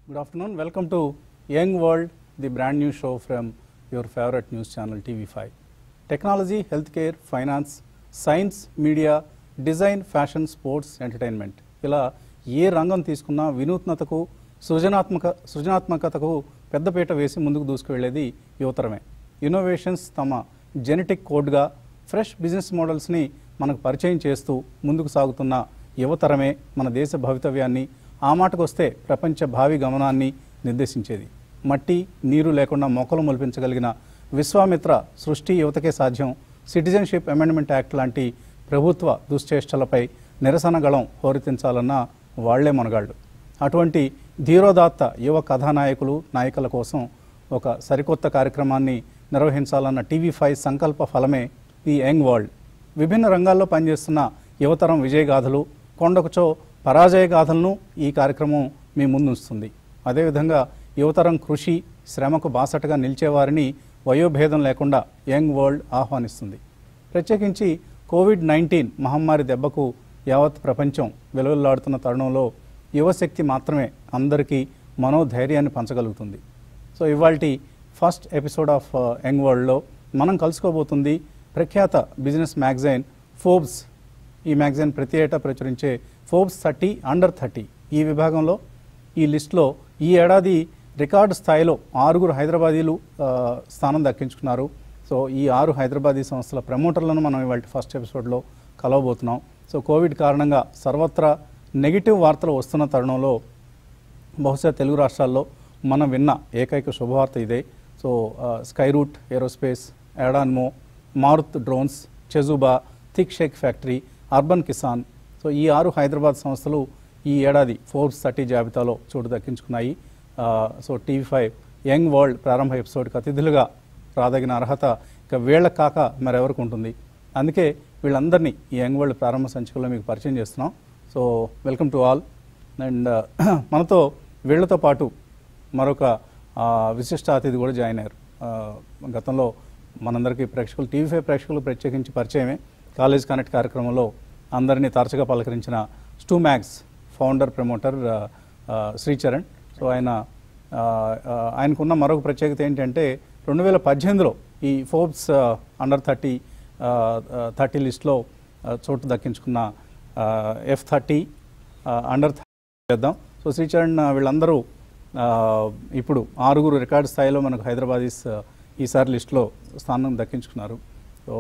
Good afternoon. Welcome to Young World, the brand new show from your favorite news channel TV5. Technology, healthcare, finance, science, media, design fashion sports entertainment ఇలా ఏ రంగం తీసుకున్నా వినూత్నతకు సృజనాత్మక సృజనాత్మకతకు పెద్దపీట వేసి ముందుకు దూసుకువెళ్లేది యువతరమే ఇన్నోవేషన్స్ తమ జెనెటిక్ కోడ్గా ఫ్రెష్ బిజినెస్ మోడల్స్ని మనకు పరిచయం చేస్తూ ముందుకు సాగుతున్న యువతరమే మన దేశ భవితవ్యాన్ని ఆ మాటకొస్తే ప్రపంచ భావి గమనాన్ని నిర్దేశించేది మట్టి నీరు లేకుండా మొక్కలు మొలిపించగలిగిన విశ్వామిత్ర సృష్టి యువతకే సాధ్యం సిటిజన్షిప్ అమెండ్మెంట్ యాక్ట్ లాంటి ప్రభుత్వ దుశ్చేష్టలపై నిరసన గళం హోరెత్తించాలన్న వాళ్లే మనగాళ్ళు అటువంటి ధీరోదాత్త యువ కథానాయకులు నాయకుల కోసం ఒక సరికొత్త కార్యక్రమాన్ని నిర్వహించాలన్న టీవీ ఫైవ్ సంకల్ప ఫలమే ఈ యంగ్ వరల్డ్ విభిన్న రంగాల్లో పనిచేస్తున్న యువతరం విజయగాథలు కొండకుచో పరాజయ గాథలను ఈ కార్యక్రమం మీ ముందుంచుతుంది అదేవిధంగా యువతరం కృషి శ్రమకు బాసటగా నిలిచేవారిని వయోభేదం లేకుండా యంగ్ వరల్డ్ ఆహ్వానిస్తుంది ప్రత్యేకించి కోవిడ్ నైన్టీన్ మహమ్మారి దెబ్బకు యావత్ ప్రపంచం వెలువెల్లాడుతున్న తరుణంలో యువశక్తి మాత్రమే అందరికీ మనోధైర్యాన్ని పంచగలుగుతుంది సో ఇవాల్టి ఫస్ట్ ఎపిసోడ్ ఆఫ్ యంగ్ వరల్డ్లో మనం కలుసుకోబోతుంది ప్రఖ్యాత బిజినెస్ మ్యాగజైన్ ఫోర్బ్స్ ఈ మ్యాగజైన్ ప్రతి ఏటా ప్రచురించే ఫోర్బ్స్ థర్టీ అండర్ థర్టీ ఈ విభాగంలో ఈ లిస్టులో ఈ ఏడాది రికార్డు స్థాయిలో ఆరుగురు హైదరాబాదీలు ఆ, స్థానం దక్కించుకున్నారు సో ఈ ఆరు హైదరాబాదీ సంస్థల ప్రమోటర్లను మనం ఇవాళ ఫస్ట్ ఎపిసోడ్లో కలవబోతున్నాం సో కోవిడ్ కారణంగా సర్వత్రా నెగిటివ్ వార్తలు వస్తున్న తరుణంలో బహుశా తెలుగు రాష్ట్రాల్లో మనం విన్న ఏకైక శుభవార్త ఇదే సో స్కై రూట్ ఏరోస్పేస్ ఎడాన్మో మారుత్ డ్రోన్స్ చెజుబా thick shake factory urban Kisan so ఈ ఆరు హైదరాబాద్ సంస్థలు ఈ ఏడాది ఫోర్బ్స్ థర్టీ జాబితాలో చోటు దక్కించుకున్నాయి ఆ, so TV five young world ప్రారంభ ఎపిసోడ్కి అతిథులుగా రాదగిన అర్హత ఇక వీళ్ళకి కాక మరెవరికి ఉంటుంది అందుకే వీళ్ళందరినీ ఈ యంగ్ వరల్డ్ ప్రారంభ సంచికలో మీకు పరిచయం చేస్తున్నాం so welcome to all and మనతో వీళ్ళతో పాటు మరొక ఆ, విశిష్ట అతిథి కూడా జాయిన్ అయ్యారు ఆ, గతంలో మనందరికీ ప్రేక్షకులు టీవీ ఫైవ్ ప్రేక్షకులు ప్రత్యేకించి పరిచయమే కాలేజ్ కనెక్ట్ కార్యక్రమంలో అందరినీ తరచుగా పలకరించిన స్టూ మ్యాగ్స్ ఫౌండర్ ప్రమోటర్ ఆ, ఆ, శ్రీచరణ్ సో ఆయన ఆ, ఆ, ఆయనకున్న మరొక ప్రత్యేకత ఏంటంటే రెండు వేల పద్దెనిమిదిలో ఈ ఫోర్బ్స్ అండర్ థర్టీ థర్టీ లిస్ట్లో ఆ, చోటు దక్కించుకున్న ఎఫ్ థర్టీ అండర్ చేద్దాం సో శ్రీచరణ్ ఆ, వీళ్ళందరూ ఆ, ఇప్పుడు ఆరుగురు రికార్డు స్థాయిలో మనకు హైదరాబాదీస్ ఆ, ఈసారి లిస్టులో స్థానం దక్కించుకున్నారు so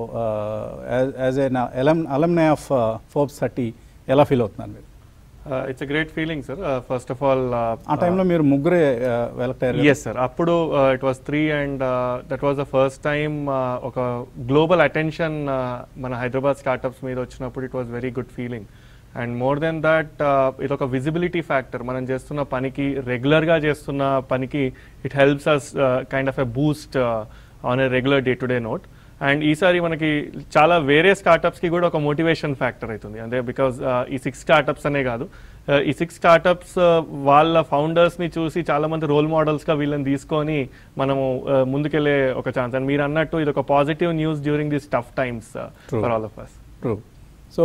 as a alum alumni of Forbes thirty ఎలా ఫీల్ అవుతున్నారు మీరు it's a great feeling sir first of all ఆ టైంలో మీరు ముగ్గురే వెలక్ట్ అయ్యారు కదా? ఎస్ సార్ అప్పుడు it was three and that was the first time ఒక గ్లోబల్ అటెన్షన్ మన హైదరాబాద్ స్టార్టప్స్ మీద వచ్చినప్పుడు it was very good feeling and more than that ఇది ఒక విజిబిలిటీ ఫ్యాక్టర్ మనం చేస్తున్న పనికి రెగ్యులర్గా చేస్తున్న పనికి it helps us kind of a boost on a regular day to day note and ఈసారి మనకి చాలా వేరే స్టార్టప్స్కి కూడా ఒక మోటివేషన్ ఫ్యాక్టర్ అవుతుంది అంటే బికాజ్ ఈ సిక్స్ స్టార్టప్స్ అనే కాదు uh, ఈ సిక్స్ స్టార్టప్స్ వాళ్ళ ఫౌండర్స్ని చూసి చాలా మంది రోల్ మోడల్స్గా వీళ్ళని తీసుకొని మనము uh, ముందుకెళ్ళే ఒక ఛాన్స్ అండ్ మీరు అన్నట్టు ఇది ఒక positive news during this tough times True. For all of us true so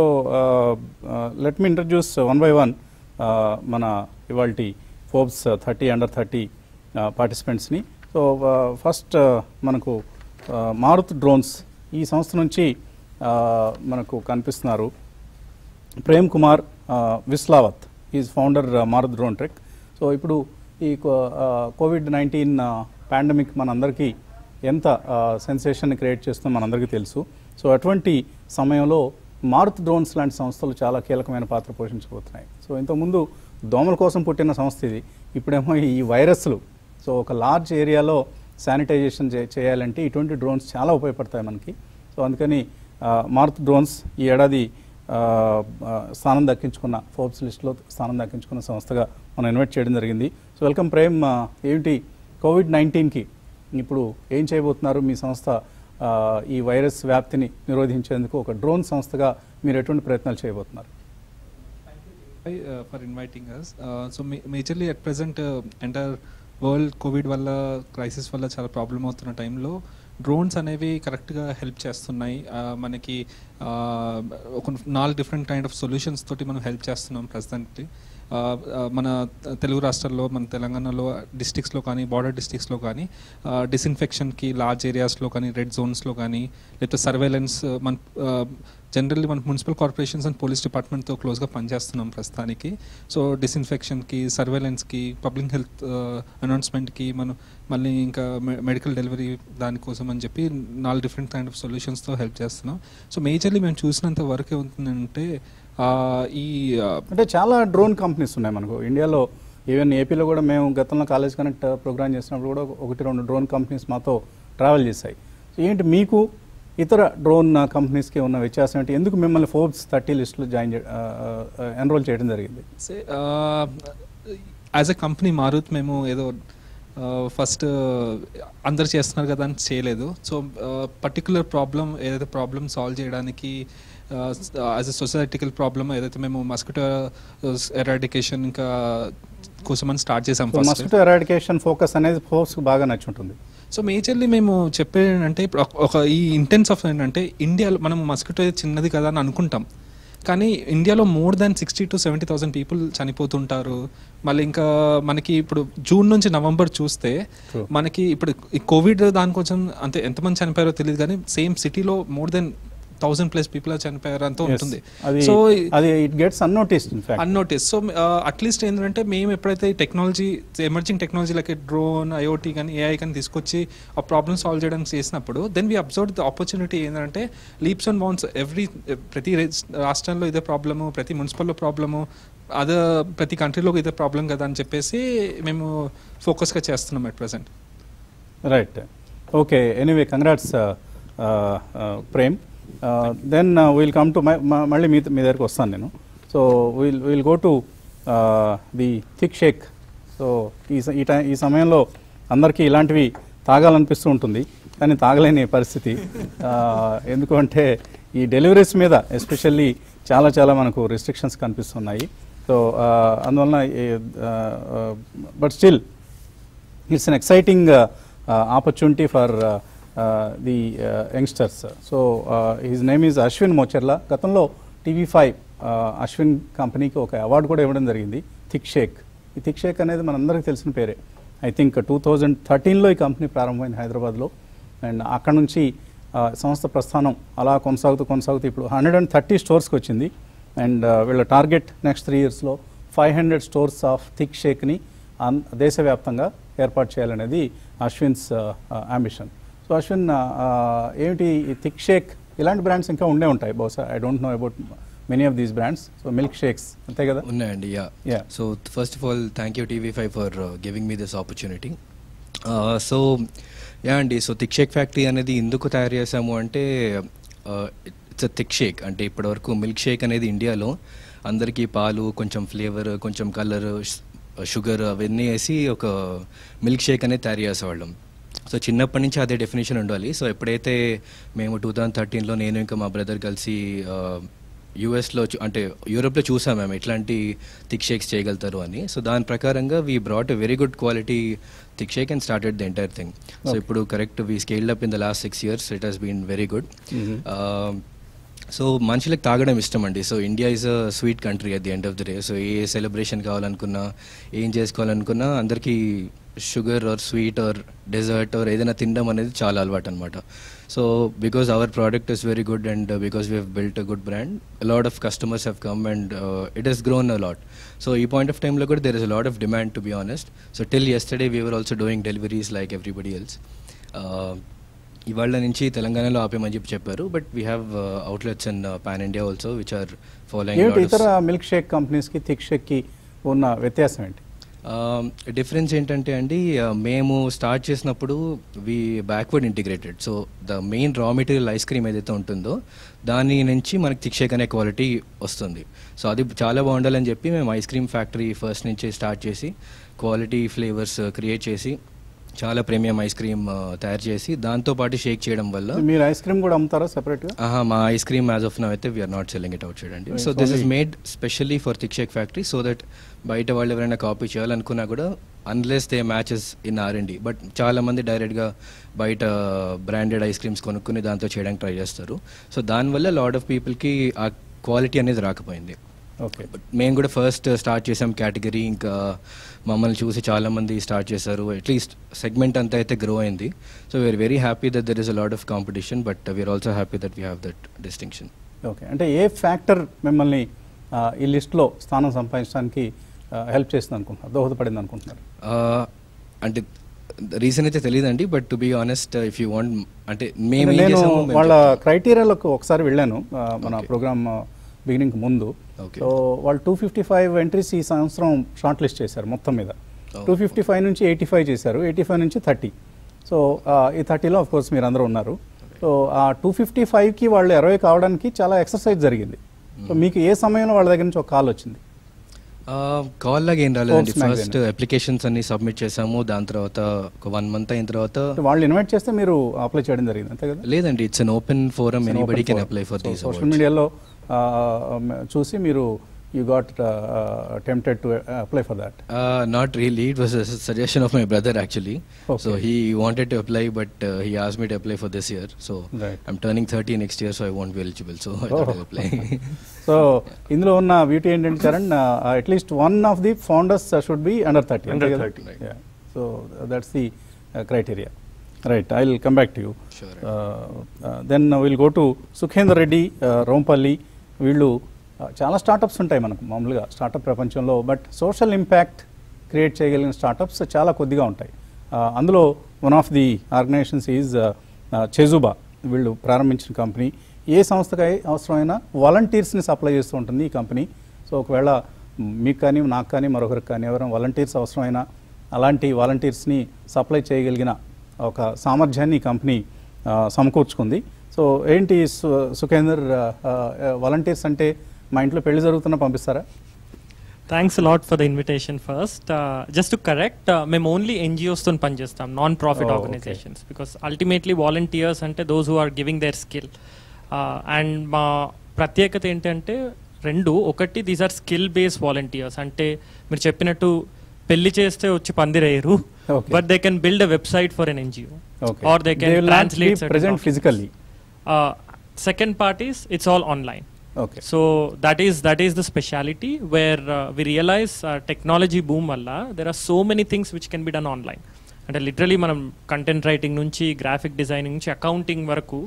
let me introduce one by one మన ఇవాళ ఫోర్బ్స్ థర్టీ అండర్ థర్టీ పార్టిసిపెంట్స్ని సో ఫస్ట్ మనకు uh, మారుత్ డ్రోన్స్ ఈ సంస్థ నుంచి uh, మనకు కనిపిస్తున్నారు Prem Kumar Vislavath is founder Marut drone trek so ఇప్పుడు ఈ కోవిడ్ నైన్టీన్ పాండమిక్ మనందరికీ ఎంత సెన్సేషన్ క్రియేట్ చేస్తుందో మనందరికీ తెలుసు సో అటువంటి సమయంలో మారుత్ డ్రోన్స్ లాంటి సంస్థలు చాలా కీలకమైన పాత్ర పోషించబోతున్నాయి సో ఇంతకుముందు దోమల కోసం పుట్టిన సంస్థ ఇది ఇప్పుడేమో ఈ వైరస్లు సో ఒక లార్జ్ ఏరియాలో శానిటైజేషన్ చే- చేయాలంటే ఇటువంటి డ్రోన్స్ చాలా ఉపయోగపడతాయి మనకి సో అందుకని ఆ, మారుత్ డ్రోన్స్ ఈ ఏడాది ఆ, ఆ, స్థానం దక్కించుకున్న ఫోర్బ్స్ లిస్ట్లో స్థానం దక్కించుకున్న సంస్థగా మనం ఇన్వైట్ చేయడం జరిగింది సో వెల్కమ్ ప్రేమ్ ఆ, ఏమిటి కోవిడ్ నైన్టీన్కి ఇప్పుడు ఏం చేయబోతున్నారు మీ సంస్థ ఆ, ఈ వైరస్ వ్యాప్తిని నిరోధించేందుకు ఒక డ్రోన్ సంస్థగా మీరు ఎటువంటి ప్రయత్నాలు చేయబోతున్నారు Hi, uh, for inviting us. Uh, so ma- majorly at present uh, entire world Covid వల్ల క్రైసిస్ వల్ల చాలా ప్రాబ్లం అవుతున్న టైంలో డ్రోన్స్ అనేవి కరెక్ట్గా హెల్ప్ చేస్తున్నాయి ఆ, మనకి ఆ, ఒక నాలుగు డిఫరెంట్ కైండ్ ఆఫ్ సొల్యూషన్స్ తోటి మనం హెల్ప్ చేస్తున్నాం ప్రజెంట్ ఆ, ఆ, మన తెలుగు రాష్ట్రాల్లో మన తెలంగాణలో డిస్ట్రిక్ట్స్లో కానీ బార్డర్ డిస్ట్రిక్ట్స్లో కానీ డిస్ఇన్ఫెక్షన్కి లార్జ్ ఏరియాస్లో కానీ రెడ్ జోన్స్లో కానీ లేకపోతే సర్వేలెన్స్ మన జనరల్లీ మన మున్సిపల్ కార్పొరేషన్స్ అండ్ పోలీస్ డిపార్ట్మెంట్తో క్లోజ్గా పనిచేస్తున్నాం ప్రస్తుతానికి సో డిస్ఇన్ఫెక్షన్కి సర్వేలెన్స్కి పబ్లిక్ హెల్త్ అనౌన్స్మెంట్కి మనం మళ్ళీ ఇంకా మెడికల్ డెలివరీ దానికోసం అని చెప్పి నాలుగు డిఫరెంట్ కైండ్ ఆఫ్ సొల్యూషన్స్తో హెల్ప్ చేస్తున్నాం సో మేజర్లీ మేము చూసినంత వరకు ఏమవుతుందంటే ఆ, ఈ ఆ, అంటే చాలా డ్రోన్ కంపెనీస్ ఉన్నాయి మనకు ఇండియాలో ఈవెన్ ఏపీలో కూడా మేము గతంలో కాలేజ్ కనెక్ట్ ప్రోగ్రామ్ చేసినప్పుడు కూడా ఒకటి రెండు డ్రోన్ కంపెనీస్ మాతో ట్రావెల్ చేశాయి సో ఏంటి మీకు ఇతర డ్రోన్ కంపెనీస్కి ఉన్న వ్యత్యాసం ఏంటి ఎందుకు మిమ్మల్ని ఫోర్బ్స్ థర్టీ లిస్టులో జాయిన్ ఎన్రోల్ చేయడం జరిగింది యాజ్ ఎ కంపెనీ మారుత్ మేము ఏదో ఫస్ట్ అందరు చేస్తున్నారు కదా అని చేయలేదు సో పర్టికులర్ ప్రాబ్లం ఏదైతే ప్రాబ్లం సాల్వ్ చేయడానికి యాజ్ ఎ సొసైటికల్ ప్రాబ్లమ్ ఏదైతే మేము మస్కిటో ఎరాడికేషన్ ఇంకా కోసం అని స్టార్ట్ చేసాం ఫస్ట్ మస్కిటో ఎరాడికేషన్ ఫోకస్ అనేది ఫోర్స్ బాగా నచ్చుంటుంది సో మేజర్లీ మేము చెప్పేది ఏంటంటే ఇప్పుడు ఒక- ఒక ఈ ఇంటెన్స్ ఆఫ్ ఏంటంటే ఇండియాలో మనం మస్కిటో చిన్నది కదా అని అనుకుంటాం కానీ ఇండియాలో more than sixty to seventy thousand people చనిపోతుంటారు మళ్ళీ ఇంకా మనకి ఇప్పుడు జూన్ నుంచి నవంబర్ చూస్తే True. మనకి ఇప్పుడు ఈ కోవిడ్ దానికోసం అంతే ఎంతమంది చనిపోయారో తెలియదు కానీ సేమ్ సిటీలో more than thousand plus people చనిపోయారు అంతా Yes. ఉంటుంది అది సో అది it gets unnoticed in fact unnoticed so at least ఏంటంటే మేము ఎప్పుడైతే technology emerging technology like drone IoT కానీ ఏఐ కానీ తీసుకొచ్చి ఆ ప్రాబ్లమ్ సాల్వ్ చేయడానికి చేసినప్పుడు then we observe the opportunity ఏంటంటే లీప్స్ అండ్ బౌన్స్ ఎవ్రీ ప్రతి రాష్ట్రంలో ఇదే ప్రాబ్లము ప్రతి మున్సిపల్లో ప్రాబ్లము అదే ప్రతి కంట్రీలో ఇదే ప్రాబ్లం కదా అని చెప్పేసి మేము ఫోకస్గా చేస్తున్నాం at present right okay anyway congrats Prem then will come to మళ్ళీ మీ మీ దగ్గరికి వస్తాను నేను so will will go to the thick shake so ఈ స- ఈ టై ఈ సమయంలో అందరికీ ఇలాంటివి తాగాలనిపిస్తూ ఉంటుంది కానీ తాగలేని పరిస్థితి Uh, ఎందుకు అంటే ఈ డెలివరీస్ మీద ఎస్పెషల్లీ చాలా చాలా మనకు రిస్ట్రిక్షన్స్ కనిపిస్తున్నాయి సో అందువలన but still it's an exciting uh, uh, opportunity for uh, uh, the uh, youngsters. So uh, his name is Ashwin Mocherla గతంలో టీవీ ఫైవ్ అశ్విన్ కంపెనీకి ఒక అవార్డు కూడా ఇవ్వడం జరిగింది థిక్ షేక్ ఈ థిక్ షేక్ అనేది మనందరికీ తెలిసిన పేరే ఐ థింక్ టూ థౌజండ్ థర్టీన్లో ఈ కంపెనీ ప్రారంభమైంది హైదరాబాద్లో అండ్ అక్కడ నుంచి ఆ, సంస్థ ప్రస్థానం అలా కొనసాగుతూ కొనసాగుతూ ఇప్పుడు హండ్రెడ్ అండ్ థర్టీ స్టోర్స్కి వచ్చింది అండ్ వీళ్ళ టార్గెట్ నెక్స్ట్ త్రీ ఇయర్స్లో five hundred stores of thick షేక్ని అన్ దేశవ్యాప్తంగా ఏర్పాటు చేయాలనేది అశ్విన్స్ అంబిషన్ సో అశ్విన్ ఆ, ఆ, ఏమిటి ఈ థిక్ షేక్ ఇలాంటి బ్రాండ్స్ ఇంకా ఉండే ఉంటాయి బహుశా I don't know about many of these brands so milk shakes అంతే కదా ఉన్నాయండి yeah Yeah. So first of all thank you TV five for giving me this opportunity so yeah అండి so thick shake factory అనేది ఎందుకు తయారు చేసాము అంటే it's a thick shake అంటే ఇప్పటివరకు మిల్క్ షేక్ అనేది ఇండియాలో అందరికీ పాలు కొంచెం ఫ్లేవర్ కొంచెం కలర్ షుగర్ అవన్నీ వేసి ఒక మిల్క్ షేక్ అనేది తయారు చేసేవాళ్ళం సో చిన్నప్పటి నుంచి అదే డెఫినేషన్ ఉండాలి సో ఎప్పుడైతే మేము టూ థౌజండ్ థర్టీన్లో నేను ఇంకా మా బ్రదర్ కలిసి యూఎస్లో అంటే యూరోప్లో చూసాం మేము ఎట్లాంటి థిక్ షేక్స్ చేయగలుగుతారు అని సో దాని ప్రకారంగా we brought a very good quality thick shake and started the entire thing so Okay. ఇప్పుడు correct we scaled up in the last six years it has been very good so మనుషులకు తాగడం ఇష్టం అండి so India is a sweet country at the end of the day so ఏ celebration కావాలనుకున్నా ఏం చేసుకోవాలనుకున్నా అందరికీ sugar or sweet or dessert or ఏదైనా తినడం అనేది చాలా అలవాటు అనమాట so because our product is very good and because we have built a good brand lot of customers have come and it has grown a lot so ఈ point of టైంలో కూడా there is a lot of demand to be honest so till yesterday we're also doing deliveries like everybody else ఇవాళ నుంచి తెలంగాణలో ఆపేమని చెప్పి చెప్పారు but we have outlets in pan India also which are ఏమిటి ఇతర ఫాలోయింగ్ మిల్క్ షేక్ కంపెనీస్కి thick షేక్కి ఉన్న వ్యత్యాసం ఏంటి డిఫరెన్స్ ఏంటంటే అండి uh, మేము స్టార్ట్ చేసినప్పుడు we backward integrated so the main raw material ice cream ఏదైతే ఉంటుందో దాని నుంచి మనకి థిక్ షేక్ అనే క్వాలిటీ వస్తుంది సో అది చాలా బాగుండాలని చెప్పి మేము ఐస్ క్రీమ్ ఫ్యాక్టరీ ఫస్ట్ నుంచి స్టార్ట్ చేసి క్వాలిటీ ఫ్లేవర్స్ క్రియేట్ చేసి చాలా ప్రీమియం ఐస్ క్రీమ్ తయారు చేసి దాంతోపాటు షేక్ చేయడం వల్ల మీరు ఐస్ క్రీమ్ కూడా అమ్ముతారా సెపరేట్గా ఆహా మా ice cream as of now అయితే we're not selling it out చూడండి Right, so this is only- made specially for thick shake factory so that బయట వాళ్ళు ఎవరైనా కాపీ చేయాలనుకున్నా కూడా unless they matches in our అండి బట్ చాలా మంది డైరెక్ట్గా బయట బ్రాండెడ్ ఐస్ క్రీమ్స్ కొనుక్కుని దాంతో చేయడానికి ట్రై చేస్తారు సో దానివల్ల లాట్ ఆఫ్ పీపుల్కి ఆ క్వాలిటీ అనేది రాకపోయింది ఓకే బట్ మేము కూడా ఫస్ట్ స్టార్ట్ చేసాం కేటగిరీ ఇంకా మమ్మల్ని చూసి చాలా మంది స్టార్ట్ చేశారు అట్లీస్ట్ సెగ్మెంట్ అంతా అయితే గ్రో అయింది so we're very happy that there is a lot of competition but we're also happy that we have that distinction okay అంటే ఏ ఫ్యాక్టర్ మిమ్మల్ని ఆ, ఈ లిస్ట్లో స్థానం సంపాదించడానికి హెల్ప్ చేసింది అనుకుంటున్నారు దోహదపడింది అనుకుంటున్నారు అంటే రీజన్ అయితే తెలియదండి but to be honest if you want అంటే మేము ఏం నేను చేసామో మేము వాళ్ళ చెప్తాం. క్రైటీరియాలకు ఒకసారి వెళ్ళాను ఆ, మన Okay. ప్రోగ్రామ్ బిగినింగ్ ముందు Okay. సో వాళ్ళు టూ ఫిఫ్టీ ఫైవ్ ఎంట్రీస్ ఈ సంవత్సరం షార్ట్ లిస్ట్ చేశారు మొత్తం మీద Oh. టూ ఫిఫ్టీ ఫైవ్ నుంచి ఎయిటీ ఫైవ్ చేశారు ఎయిటీ ఫైవ్ నుంచి థర్టీ సో ఈ థర్టీలో ఆఫ్ కోర్స్ మీరు అందరూ ఉన్నారు సో ఆ టూ ఫిఫ్టీ ఫైవ్కి వాళ్ళు ఇరవై కావడానికి చాలా ఎక్సర్సైజ్ జరిగింది సో మీకు ఏ సమయంలో వాళ్ళ దగ్గర నుంచి ఒక కాల్ వచ్చింది కాల్ లాగా ఏం రాలేదండి Forbes magazine. ఫస్ట్ అప్లికేషన్స్ అన్ని సబ్మిట్ చేసాము దాని తర్వాత ఒక వన్ మంత్ అయిన తర్వాత అంటే వాళ్ళు ఇన్వైట్ చేస్తే మీరు అప్లై చేయడం జరిగింది అంతే కదా లేదండి it's an open forum anybody can apply for these social మీడియాలో చూసి మీరు you got tempted to apply for that not really it was suggestion of my brother actually so Okay. He wanted to apply but he ఆస్ me to apply for this year so Right. I'm turning thirty next year so I want be eligible so I Oh. Apply so ఇందులో ఉన్న beauty ఏంటంటే Charan at least one of the founders should be under thirty Under 30. So that's the criteria right I will come back to you Sure. Then will go to Sukhender Reddy Rompalli వీళ్ళు uh, చాలా startups ఉంటాయి మనకు మామూలుగా startup ప్రపంచంలో but social impact create చేయగలిగిన startups చాలా కొద్దిగా ఉంటాయి Uh, అందులో one of the organisations is Chezuba వీళ్ళు ప్రారంభించిన కంపెనీ ఏ సంస్థకి అవసరమైన వాలంటీర్స్ని సప్లై చేస్తూ ఉంటుంది ఈ కంపెనీ సో ఒకవేళ మీకు కానీ నాకు కానీ మరొకరికి కానీ ఎవరైనా వాలంటీర్స్ అవసరమైన అలాంటి వాలంటీర్స్ని సప్లై చేయగలిగిన ఒక సామర్థ్యాన్ని ఈ కంపెనీ ఆ, సమకూర్చుకుంది సో ఏంటి సు సుఖేందర్ వాలంటీర్స్ అంటే మా ఇంట్లో పెళ్లి జరుగుతున్నా పంపిస్తారా thanks lot for the invitation first just to correct మేము ఓన్లీ ఎన్జిఓస్తో పనిచేస్తాం non profit Oh, okay. Organisations because ultimately volunteers అంటే those who are giving their skill and మా ప్రత్యేకత ఏంటంటే రెండు ఒకటి these are skill based volunteers అంటే మీరు చెప్పినట్టు పెళ్లి చేస్తే వచ్చి పందిరేయరు Okay. But they can build a website for an NGO Okay. Or they They can will not be translate present physically. Second part is it's all online okay so that is that is the speciality where we realise technology boom వల్ల there are so many things which can be done online అంటే literally మనం content writing నుంచి graphic designing నుంచి accounting వరకు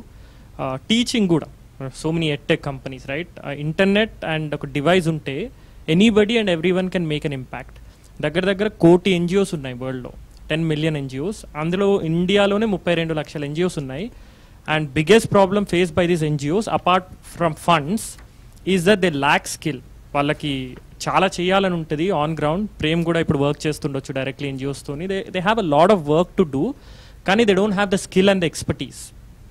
teaching కూడా so many edtech companies right internet and ఒక device ఉంటే anybody and every one can make an impact దగ్గర దగ్గర కోటి ఎన్జిఓస్ ఉన్నాయి వరల్డ్లో టెన్ మిలియన్ ఎన్జిఓస్ అందులో ఇండియాలోనే ముప్పై రెండు లక్షల ఎన్జిఓస్ ఉన్నాయి and biggest problem face by these NGOs apart from funds is that they lack skill వాళ్ళకి చాలా చేయాలని ఉంటుంది ఆన్ గ్రౌండ్ ప్రేమ్ కూడా ఇప్పుడు వర్క్ చేస్తుండొచ్చు డైరెక్ట్లీ ఎన్జిఓస్తోని they they have a lot of work to do కానీ they don't have the skill and the expertise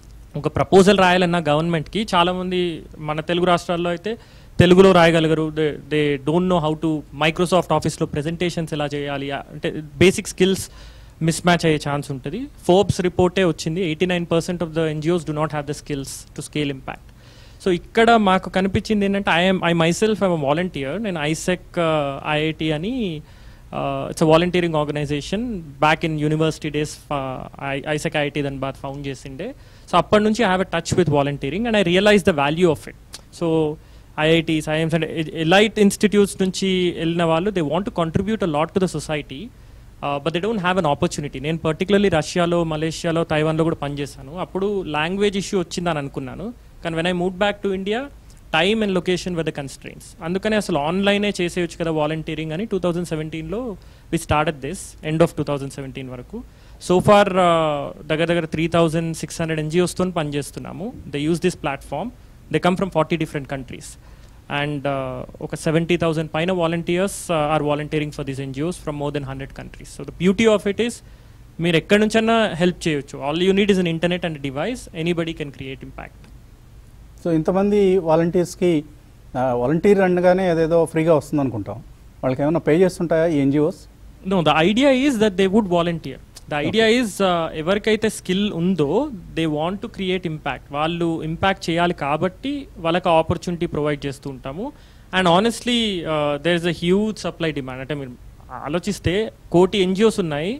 ఒక ప్రపోజల్ రాయాలన్న గవర్నమెంట్కి చాలామంది మన తెలుగు రాష్ట్రాల్లో అయితే తెలుగులో రాయగలగరు they they don't know how to Microsoft ఆఫీస్లో ప్రెజెంటేషన్స్ ఎలా చేయాలి అంటే బేసిక్ స్కిల్స్ మిస్ మ్యాచ్ అయ్యే ఛాన్స్ ఉంటుంది ఫోర్బ్స్ రిపోర్టే వచ్చింది eighty nine percent of the NGOs do not have the skills to scale impact so ఇక్కడ మాకు కనిపించింది ఏంటంటే I'm I myself I'm volunteer నేను ఐసెక్ ఐఐటి అని it's volunteering organisation back in university days AIESEC IIT దాని బాగా found చేసిండే so అప్పటి నుంచి I have a touch with volunteering and I realise the value of it so IITs IIMs and elite institutes నుంచి వెళ్ళిన వాళ్ళు they want to contribute a lot to the society but they don't have an opportunity నేను particularly రష్యాలో మలేషియాలో తైవాన్లో కూడా పనిచేశాను అప్పుడు language issue వచ్చిందని అనుకున్నాను కానీ when I move back to India time and location with the constraints అందుకని అసలు ఆన్లైనే చేసేయచ్చు కదా వాలంటీరింగ్ అని టూ థౌజండ్ సెవెంటీన్లో we started this end of two thousand seventeen వరకు సో ఫార్ దగ్గర దగ్గర త్రీ థౌజండ్ సిక్స్ హండ్రెడ్ ఎన్జిఓస్తో పనిచేస్తున్నాము they use this platform they come from forty different countries and ఒక సెవెంటీ థౌసండ్ పైన volunteers are volunteering for these NGOs from more than hundred countries so the beauty of it is మీరు ఎక్కడి నుంచైనా help చేయొచ్చు all you need is an internet and device anybody can create impact so ఇంతమంది వాలంటీర్స్కి volunteer అనగానే అదేదో ఫ్రీగా వస్తుంది అనుకుంటాం వాళ్ళకి ఏమైనా పే చేస్తుంటాయా ఈ NGOs no the idea is that they would volunteer the idea is ఎవరికైతే స్కిల్ ఉందో they want to create impact వాళ్ళు ఇంపాక్ట్ చేయాలి కాబట్టి వాళ్ళకి ఆపర్చునిటీ ప్రొవైడ్ చేస్తూ ఉంటాము and honestly there is a huge supply demand అంటే మీరు ఆలోచిస్తే కోటి ఎన్జిఓస్ ఉన్నాయి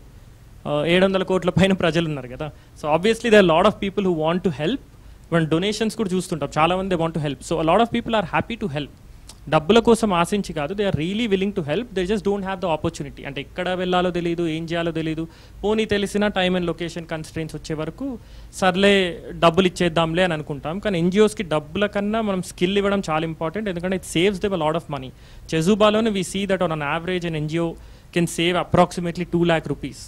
ఏడు వందల కోట్ల పైన ప్రజలు ఉన్నారు కదా so obviously they lot of people who want to help మన డొనేషన్స్ కూడా చూస్తుంటాం చాలా మంది want to help so lot of people are happy to help డబ్బుల కోసం ఆశించి కాదు they are really willing to help they just don't have the opportunity అంటే ఎక్కడ వెళ్ళాలో తెలియదు ఏం చేయాలో తెలియదు పోనీ తెలిసిన టైం అండ్ లొకేషన్ కన్స్ట్రెయిన్స్ వచ్చే వరకు సర్లే డబ్బులు ఇచ్చేద్దాంలే అని అనుకుంటాం కానీ ఎన్జిఓస్కి డబ్బుల కన్నా మనం స్కిల్ ఇవ్వడం చాలా ఇంపార్టెంట్ ఎందుకంటే it saves them lot of money చెజుబాలోనే we see that on an average an NGO can save approximately two lakh rupees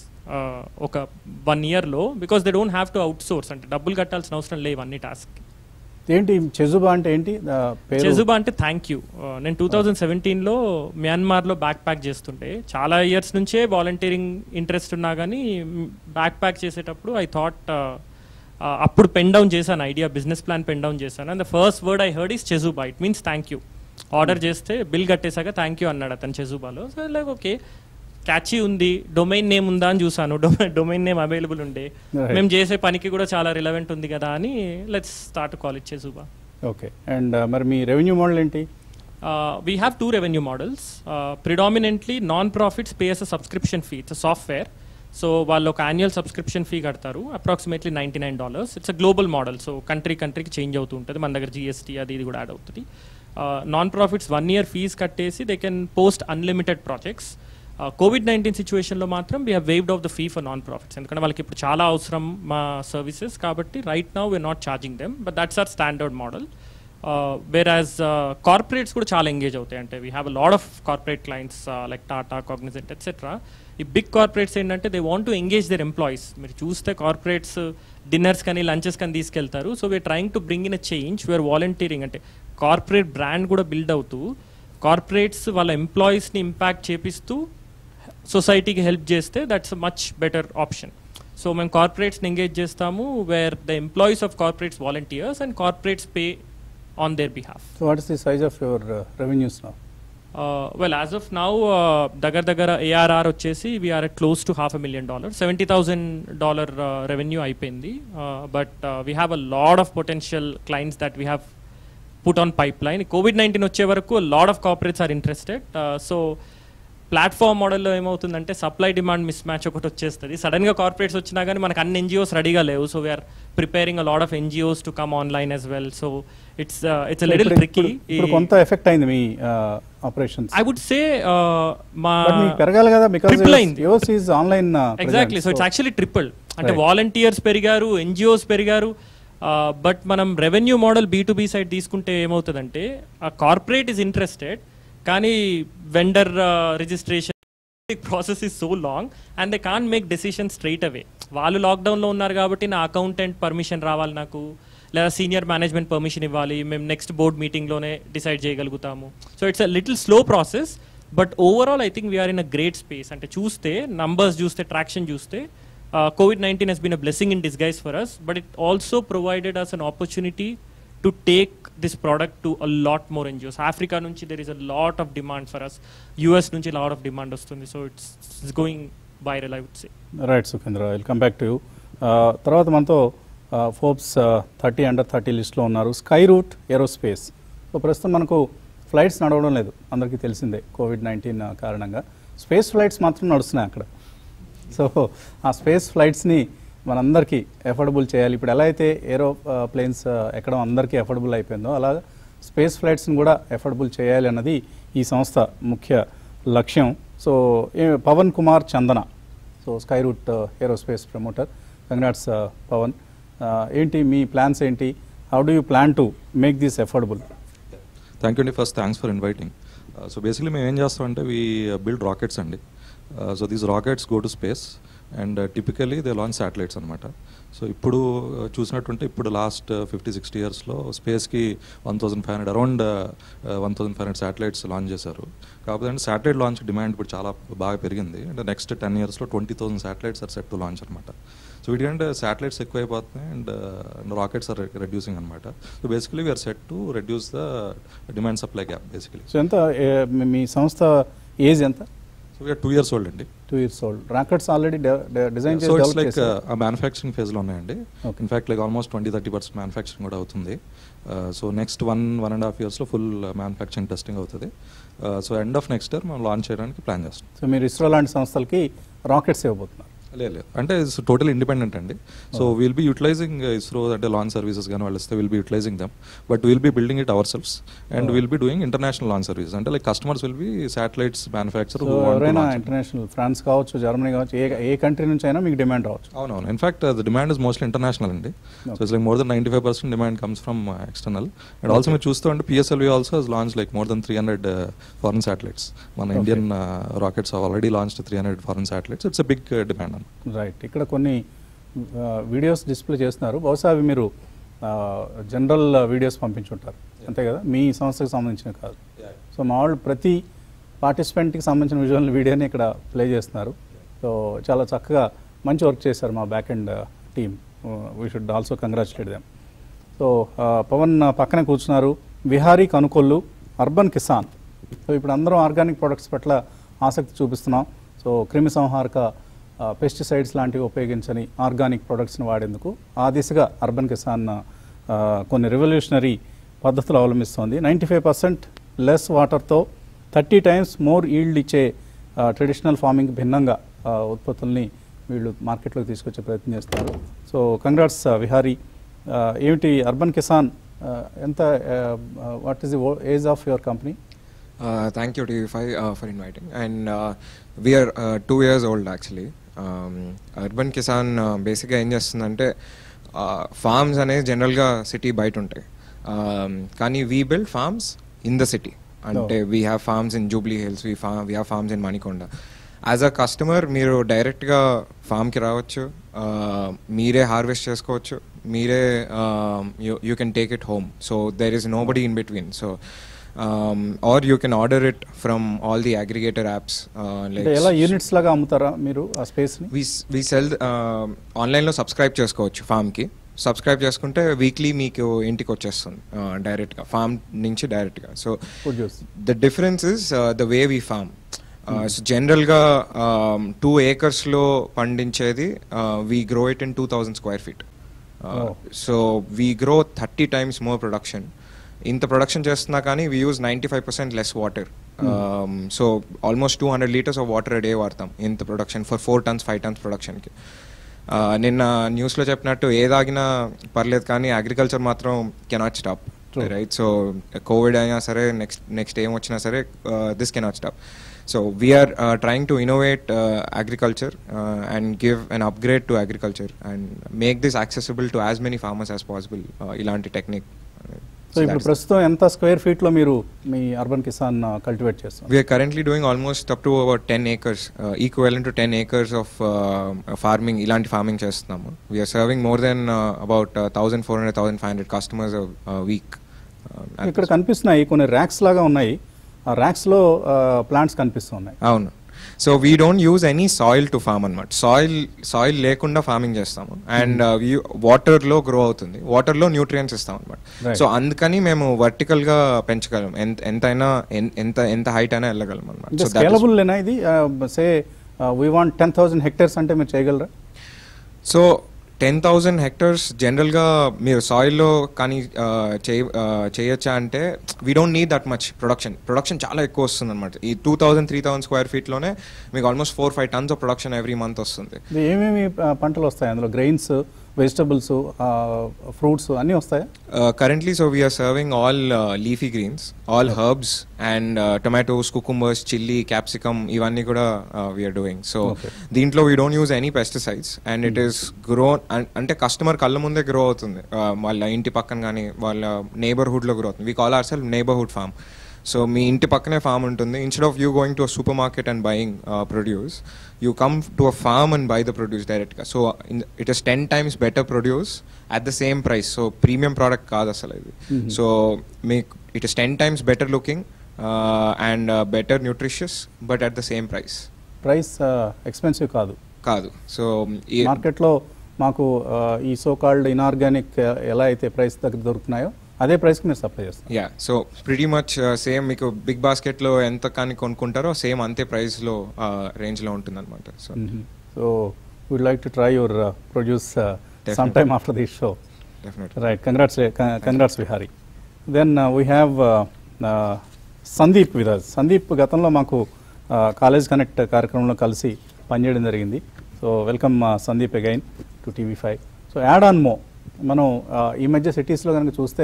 ఒక వన్ ఇయర్లో because they don't have to outsource అంటే డబ్బులు కట్టాల్సిన అవసరం లేవు అన్ని టాస్క్ ఏంటి చెజుబా అంటే ఏంటి ఆ, పేరు చెజుబా అంటే థ్యాంక్ యూ నేను టూ థౌజండ్ సెవెంటీన్లో మ్యాన్మార్లో బ్యాక్ ప్యాక్ చేస్తుంటే చాలా ఇయర్స్ నుంచే వాలంటీరింగ్ ఇంట్రెస్ట్ ఉన్నా కానీ బ్యాక్ ప్యాక్ చేసేటప్పుడు ఐ థాట్ అప్పుడు పెన్ డౌన్ చేశాను idea business plan pen down చేశాను and the first word I heard is Chezuba it means thank you order చేస్తే బిల్ కట్టేశాక థ్యాంక్ యూ అన్నాడు అతను చెజుబాలో సో లైక్ ఓకే క్యాచీ ఉంది డొమైన్ నేమ్ ఉందా అని చూసాను డొమైన్ నేమ్ అవైలబుల్ ఉండే Right. మేము చేసే పనికి కూడా చాలా రిలవెంట్ ఉంది కదా అని let's start call it Chezuba okay and మరి మీ రెవెన్యూ మోడల్ ఏంటి Uh, we have two revenue models. Uh, predominantly, non-profits pay us a subscription fee. It's a software. So వాళ్ళు ఒక యాన్యువల్ సబ్స్క్రిప్షన్ ఫీ కడతారు approximately ninety nine dollars it's a global model so country కంట్రీకి change అవుతూ ఉంటుంది మన దగ్గర GST అది ఇది కూడా యాడ్ అవుతుంది non profits one year fees కట్టేసి they can post unlimited projects COVID nineteen సిచ్యువేషన్లో మాత్రం we have waived off the fee for non profits ఎందుకంటే వాళ్ళకి ఇప్పుడు చాలా అవసరం మా సర్వీసెస్ కాబట్టి right now we're not charging them but that's our standard model whereas corporates కూడా చాలా ఎంగేజ్ అవుతాయి అంటే we have a lot of corporate clients like Tata Cognizant etcetera ఈ బిగ్ కార్పొరేట్స్ ఏంటంటే they want to engage their employees మీరు చూస్తే corporates dinners కానీ lunches కానీ తీసుకెళ్తారు so we're trying to bring in a change we're volunteering అంటే corporate brand కూడా build అవుతూ కార్పొరేట్స్ వాళ్ళ ఎంప్లాయీస్ని ఇంపాక్ట్ చేపిస్తూ సొసైటీకి హెల్ప్ చేస్తే that's much better option so మేము కార్పొరేట్స్ని ఎంగేజ్ చేస్తాము where the employees of corporates volunteers and corporates pay on their behalf so what is the size of your revenues నా వెల్ యాజ్ ఆఫ్ నౌ దగ్గర దగ్గర ARR వచ్చేసి we're at close to half a million dollar seventy thousand dollar revenue అయిపోయింది but we have a lot of potential clients that we have put on pipeline COVID nineteen వచ్చే వరకు lot of corporates are interested so platform మోడల్లో ఏమవుతుందంటే supply demand miss match ఒకటి వచ్చేస్తుంది సడన్గా corporates వచ్చినా కానీ మనకు అన్ని ఎన్జిఓస్ రెడీగా లేవు so we're preparing a lot of NGOs to come online as well so it's it's little tricky ఇప్పుడు కొంత ఎఫెక్ట్ అయింది మీ ఆపరేషన్స్ ఐ వుడ్ సే మా బట్ మీకు పెరగాలి కదా బికాస్ triple అయింది. యోస్ is online exactly so it's actually triple అంటే Right. వాలంటీర్స్ పెరిగారు ఎన్జిఓస్ పెరిగారు బట్ మనం revenue model B to B side తీసుకుంటే ఏమవుతుందంటే ఆ కార్పొరేట్ ఈజ్ ఇంట్రెస్టెడ్ కానీ vendor registration process is so long and they can't make decision straight away వాళ్ళు లాక్డౌన్లో ఉన్నారు కాబట్టి నా అకౌంటెంట్ పర్మిషన్ రావాలి నాకు లేదా సీనియర్ మేనేజ్మెంట్ పర్మిషన్ ఇవ్వాలి మేము నెక్స్ట్ బోర్డ్ మీటింగ్లోనే డిసైడ్ చేయగలుగుతాము so it's a little slow process but overall I think we're in a great space అంటే చూస్తే నంబర్స్ చూస్తే ట్రాక్షన్ చూస్తే COVID nineteen has been a blessing in disguise for us but it also provided us an opportunity to take this product to a lot more NGOs Africa నుంచి there is a lot of demand for us US నుంచి lot of demand వస్తుంది so it's it's going viral I would say right Sukhendra will come back to you తర్వాత మనతో Forbes thirty under thirty లిస్ట్లో ఉన్నారు sky Skyroot aerospace so ప్రస్తుతం మనకు flights నడవడం లేదు అందరికీ తెలిసిందే కోవిడ్ నైన్టీన్ కారణంగా స్పేస్ ఫ్లైట్స్ మాత్రం నడుస్తున్నాయి అక్కడ సో ఆ స్పేస్ ఫ్లైట్స్ని మనందరికీ ఎఫోర్డబుల్ చేయాలి ఇప్పుడు ఎలా అయితే ఏరో ప్లేన్స్ ఎక్కడం అందరికీ ఎఫోర్డబుల్ అయిపోయిందో అలా స్పేస్ ఫ్లైట్స్ని కూడా ఎఫోర్డబుల్ చేయాలి అన్నది ఈ సంస్థ ముఖ్య లక్ష్యం సో ఏ- Pavan Kumar Chandana so Skyroot Aerospace promoter congrats Pavan Uh, ఏంటి మీ ప్లాన్స్ ఏంటి how do you plan to make this affordable thank you అండి first thanks for inviting so basically మేము ఏం చేస్తామంటే వీ బిల్డ్ రాకెట్స్ అండి so these rockets go to space and typically they launch satellites అనమాట so ఇప్పుడు uh, చూసినట్టుంటే ఇప్పుడు last fifty sixty ఇయర్స్లో స్పేస్కి one thousand five hundred around one thousand five hundred satellites launch చేశారు కాకపోతే అంటే శాటిలైట్ లాంచ్ డిమాండ్ ఇప్పుడు చాలా బాగా పెరిగింది అంటే నెక్స్ట్ టెన్ ఇయర్స్లో twenty thousand satellites are set to launch అనమాట సో వీటికంటే శాటిలైట్స్ ఎక్కువ అయిపోతున్నాయి అండ్ రాకెట్స్ ఆర్ రెడ్యూసింగ్ అనమాట so basically we're set to reduce the demand supply gap basically so ఎంత ఏ- మీ- మీ సంస్థ ఏజ్ ఎంత so we're two years old అండి two years old rockets already design so చేసి ఇట్స్ డెవలప్ లైక్ చేశారు ఆ మ్యానుఫ్యాక్చరింగ్ ఫేజ్లో ఉన్నాయండి Okay. In fact like almost twenty thirty percent manufacturing కూడా అవుతుంది so next one one and half ఇయర్స్లో ఫుల్ మ్యానుఫ్యాక్చరింగ్ టెస్టింగ్ అవుతుంది so end of next year మనం లాంచ్ చేయడానికి ప్లాన్ చేస్తాం సో మీరు ఇస్రో లాంటి సంస్థలకి రాకెట్స్ ఇవ్వబోతున్నారు లేదు లేదు. అంటే ఇట్స్ టోటల్ ఇండిపెండెంట్ అండి so will be utilizing ISRO అంటే లాంచ్ సర్వీసెస్ కానీ వాళ్ళు ఇస్తే will be utilizing them but will be building it ourselves and will be doing international launch services అంటే like customers will be satellites manufacture so ఎవరైనా international France కావచ్చు Germany కావచ్చు ఏ ఏ country నుంచి అయినా మీకు డిమాండ్ రావచ్చు అవునవును in fact the demand is mostly international అండి so it's like more than ninety five percent demand comes from external and also మీరు చూస్తూ అంటే PSLV also has launch like more than three hundred foreign satellites మన Indian rockets already launch three hundred foreign satellites it's big demand అన్న right ఇక్కడ కొన్ని videos display చేస్తున్నారు బహుశా అవి మీరు జనరల్ వీడియోస్ పంపించుంటారు అంతే కదా మీ సంస్థకు సంబంధించిన కాదు సో మా వాళ్ళు ప్రతి పార్టిసిపెంట్కి సంబంధించిన విజువల్ వీడియోని ఇక్కడ ప్లే చేస్తున్నారు సో చాలా చక్కగా మంచి వర్క్ చేశారు మా back and team we should also congratulate them so ఆ, పవన్ ఆ, పక్కనే కూర్చున్నారు విహారీ కనుకొల్లు అర్బన్ కిసాన్ సో ఇప్పుడు అందరం ఆర్గానిక్ ప్రొడక్ట్స్ పట్ల ఆసక్తి చూపిస్తున్నాం సో క్రిమి సంహారక పెస్టిసైడ్స్ లాంటివి ఉపయోగించని ఆర్గానిక్ ప్రొడక్ట్స్ని వాడేందుకు ఆ దిశగా అర్బన్ కిసాన్ ఆ, కొన్ని రెవల్యూషనరీ పద్ధతులు అవలంబిస్తోంది నైంటీ ఫైవ్ పర్సెంట్ లెస్ వాటర్తో థర్టీ టైమ్స్ మోర్ ఈల్డ్ ఇచ్చే ట్రెడిషనల్ ఫార్మింగ్ భిన్నంగా ఆ, ఉత్పత్తుల్ని వీళ్ళు మార్కెట్లోకి తీసుకొచ్చే ప్రయత్నం చేస్తున్నారు సో కంగ్రాట్స్ విహారీ ఆ, ఏమిటి అర్బన్ కిసాన్ ఆ, ఎంత what is the age of your company Uh, thank you, TV5, uh, for inviting. And uh, we are uh, two years old actually. Um, Urban Kisan బేసిక్గా ఏం చేస్తుందంటే ఫార్మ్స్ అనేది జనరల్గా సిటీ బయట ఉంటాయి Um, కానీ we build farms in the city అంటే Oh. We have farms in Jubilee Hills we ఫా we have farms in Manikonda as a customer మీరు డైరెక్ట్గా ఫామ్కి రావచ్చు uh, మీరే హార్వెస్ట్ చేసుకోవచ్చు మీరే you can take it home so there is nobody in between so um, or you can order it from all the aggregator apps uh, like అంటే ఎలా units లాగా అమ్ముతారా మీరు ఆ స్పేస్ని we s- we sell uh, ఆన్లైన్లో subscribe చేసుకోవచ్చు ఫామ్కి సబ్స్క్రైబ్ చేసుకుంటే వీక్లీ మీకు ఇంటికి వచ్చేస్తుంది డైరెక్ట్గా ఫామ్ నుంచి డైరెక్ట్గా so produce the difference is the way we farm so జనరల్గా టూ ఏకర్స్లో పండించేది we grow it in two thousand square feet Oh. So we grow thirty times more production ఇంత ప్రొడక్షన్ చేస్తున్నా కానీ we use ninety five percent less water so almost two hundred litres of water day వాడతాం ఇంత ప్రొడక్షన్ for four tons five tons ప్రొడక్షన్కి నిన్న న్యూస్లో చెప్పినట్టు ఏదాగినా పర్లేదు కానీ అగ్రికల్చర్ మాత్రం cannot stop True. Right so covid అయినా సరే నెక్స్ట్ నెక్స్ట్ ఏం వచ్చినా సరే this cannot stop so we're trying to innovate agriculture and give an upgrade to agriculture and make this accessible to as many farmers as possible ఇలాంటి technique so ఇప్పుడు ప్రస్తుతం ఎంత square ఫీట్లో మీరు మీ అర్బన్ కిసాన్ కల్టివేట్ చేస్తున్నారు We are currently doing almost up to about 10 acres, uh, equivalent to 10 acres of uh, farming, ఇలాంటి farming చేస్తున్నాము We are serving more than uh, about uh, 1,400, 1,500 customers a, a week. uh, at ఇక్కడ this- కనిపిస్తున్నాయి కొన్ని racks లాగా ఉన్నాయి ఆ ర్యాక్స్లో plants కనిపిస్తున్నాయి అవును so we don't use any soil to farm అనమాట సాయిల్ సాయిల్ లేకుండా ఫార్మింగ్ చేస్తాము అండ్ వాటర్లో గ్రో అవుతుంది వాటర్లో న్యూట్రియంట్స్ ఇస్తాం అనమాట Right. సో అందుకని మేము వర్టికల్గా పెంచగలం ఎంత ఎంతైనా ఎన్- ఎంత ఎంత హైట్ అయినా వెళ్ళగలం అంటే అనమాట స్కేలబుల్ లేనా ఇది say we want ten thousand hectares అంటే మీరు చేయగలరా సో టెన్ థౌజండ్ హెక్టర్స్ జనరల్గా మీరు సాయిల్లో కానీ ఆ, చేయ ఆ, చేయొచ్చా అంటే we don't need that much production production చాలా ఎక్కువ వస్తుంది అనమాట ఈ two thousand three thousand square ఫీట్లోనే మీకు almost four five tons of production every month వస్తుంది ఇది ఏమేమి ఆ, పంటలు వస్తాయి అందులో గ్రెయిన్స్ వెజిటబుల్స్ ఫ్రూట్స్ అన్నీ వస్తాయా currently so we're serving all leafy greens all herbs and tomatoes cucumbers chilli capsicum ఇవన్నీ కూడా వీఆర్ డూయింగ్ సో Okay. దీంట్లో we don't use any pesticides and it is grow అంటే కస్టమర్ కళ్ళ ముందే grow అవుతుంది Uh, వాళ్ళ ఇంటి పక్కన కానీ వాళ్ళ నeighborhood లో గ్రో అవుతుంది we call our self neighbourhood farm so మీ ఇంటి పక్కనే ఫామ్ ఉంటుంది instead of you going to supermarket and buying produce you come to a farm and buy the produce డైరెక్ట్గా so it is ten times better produce at the same price so premium product కాదు అసలు ఇది so మీకు it is ten times better looking and better nutritious but at the same price price expensive కాదు కాదు so మార్కెట్లో మాకు ఆ, ఈ సో కాల్డ్ ఇన్ఆర్గానిక్ ఎలా అయితే ప్రైస్ దగ్గర దొరుకుతున్నాయో అదే ప్రైస్కి మీరు సప్లై చేస్తారు yeah so pretty much same మీకు బిగ్ బాస్కెట్లో ఎంత కానీ కొనుక్కుంటారో సేమ్ అంతే ప్రైస్లో రేంజ్లో ఉంటుంది అనమాట so so would like to try your produce some Definitely. Time after this show definitely right congrats congrats Vihari then we have Sandeep Viraj Sandeep గతంలో మాకు కాలేజ్ కనెక్ట్ కార్యక్రమంలో కలిసి పనిచేయడం జరిగింది so welcome Sandeep again to TV five so Ad On Mo మనం uh, ఈ మధ్య సిటీస్లో కనుక చూస్తే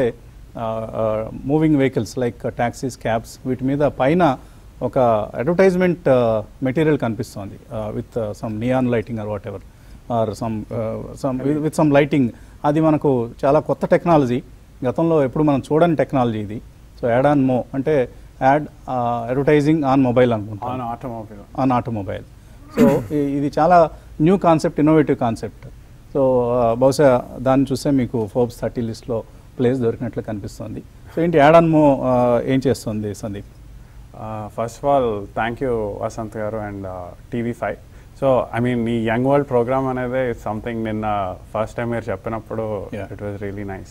moving vehicles like taxis cabs వీటి మీద పైన ఒక అడ్వర్టైజ్మెంట్ మెటీరియల్ కనిపిస్తోంది with some neon lighting or whatever or some some with some lighting అది మనకు చాలా కొత్త టెక్నాలజీ గతంలో ఎప్పుడు మనం చూడని టెక్నాలజీ ఇది సో యాడ్ ఆన్ మో అంటే యాడ్ అడ్వర్టైజింగ్ ఆన్ మొబైల్ అనుకుంటాం on automobile on automobile so ఇ- ఇది చాలా new concept innovative concept so ఆ, బహుశా దాన్ని చూస్తే మీకు ఫోర్బ్స్ థర్టీ లిస్ట్లో ప్లేస్ దొరికినట్లు కనిపిస్తుంది సో ఏంటి యాడ్ ఆన్ మో ఆ, ఏం చేస్తుంది Sandeep first of all thank you Vasanth garu and TV five so I mean ఈ యంగ్ వరల్డ్ ప్రోగ్రామ్ అనేది సంథింగ్ నిన్న ఫస్ట్ టైం మీరు చెప్పినప్పుడు Yeah. It was really nice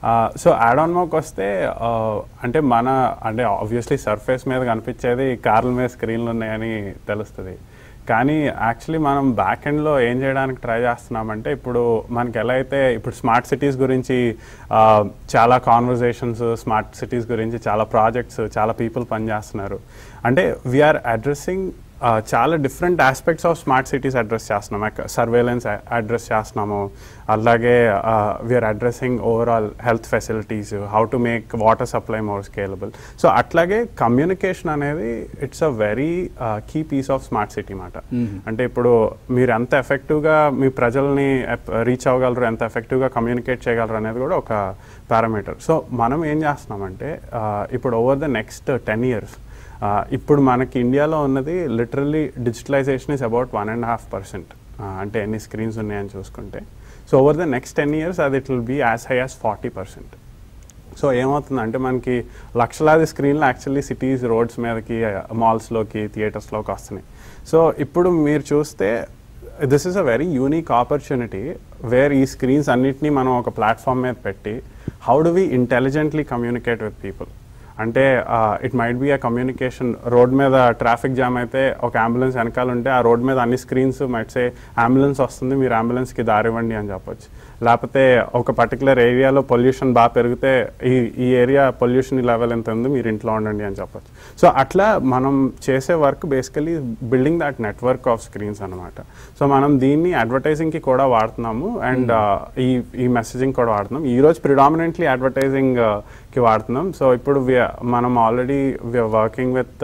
so Ad On Mo వస్తే uh, అంటే మన అంటే ఆబ్వియస్లీ సర్ఫేస్ మీద కనిపించేది కార్ల మీద స్క్రీన్లు ఉన్నాయని తెలుస్తుంది కానీ యాక్చువల్లీ మనం బ్యాక్ ఎండ్లో ఏం చేయడానికి ట్రై చేస్తున్నామంటే ఇప్పుడు మనకి ఎలా అయితే ఇప్పుడు స్మార్ట్ సిటీస్ గురించి ఆ, చాలా కాన్వర్జేషన్స్ స్మార్ట్ సిటీస్ గురించి చాలా ప్రాజెక్ట్స్ చాలా పీపుల్ పనిచేస్తున్నారు అంటే వీఆర్ అడ్రస్సింగ్ చాలా different aspects of smart cities address చేస్తున్నాం సర్వేలెన్స్ అడ్రస్ చేస్తున్నాము అలాగే we're addressing overall health facilities how to make water supply more scalable so అట్లాగే కమ్యూనికేషన్ అనేది it's a very key piece of smart city మాట అంటే ఇప్పుడు మీరు ఎంత ఎఫెక్టివ్గా మీ ప్రజల్ని రీచ్ అవ్వగలరు ఎంత ఎఫెక్టివ్గా కమ్యూనికేట్ చేయగలరు అనేది కూడా ఒక పారామీటర్ సో మనం ఏం చేస్తున్నామంటే ఆ, ఇప్పుడు over the next ten years ఇప్పుడు మనకి ఇండియాలో ఉన్నది literally digitalization is about one and half percent అంటే ఎన్ని స్క్రీన్స్ ఉన్నాయని చూసుకుంటే so over the next ten years అది it will be as high as forty percent so ఏమవుతుందంటే మనకి లక్షలాది స్క్రీన్లు యాక్చువల్లీ సిటీస్ రోడ్స్ మీదకి మాల్స్లోకి థియేటర్స్లోకి వస్తున్నాయి సో ఇప్పుడు మీరు చూస్తే this is a very unique opportunity where ఈ స్క్రీన్స్ అన్నిటినీ మనం ఒక ప్లాట్ఫామ్ మీద పెట్టి how do we intelligently communicate with people అంటే ఇట్ మైట్ బి ఆ కమ్యూనికేషన్ రోడ్ మీద ట్రాఫిక్ జామ్ అయితే ఒక అంబులెన్స్ వెనకాల ఉంటే ఆ రోడ్ మీద అన్ని స్క్రీన్స్ మైట్ సే అంబులెన్స్ వస్తుంది మీరు అంబులెన్స్కి దారి ఇవ్వండి అని చెప్పొచ్చు లేకపోతే ఒక పర్టికులర్ ఏరియాలో పొల్యూషన్ బాగా పెరిగితే ఈ ఈ ఏరియా పొల్యూషన్ లెవెల్ ఎంత ఉంది మీరు ఇంట్లో ఉండండి అని చెప్పొచ్చు సో అట్లా మనం చేసే work basically building that network of screens అనమాట సో మనం దీన్ని అడ్వర్టైజింగ్కి కూడా వాడుతున్నాము అండ్ ఈ ఈ మెసేజింగ్ కూడా వాడుతున్నాం ఈ రోజు ప్రిడామినెంట్లీ అడ్వర్టైజింగ్ కి వాడుతున్నాం సో ఇప్పుడు we are- మనం ఆల్రెడీ వర్కింగ్ విత్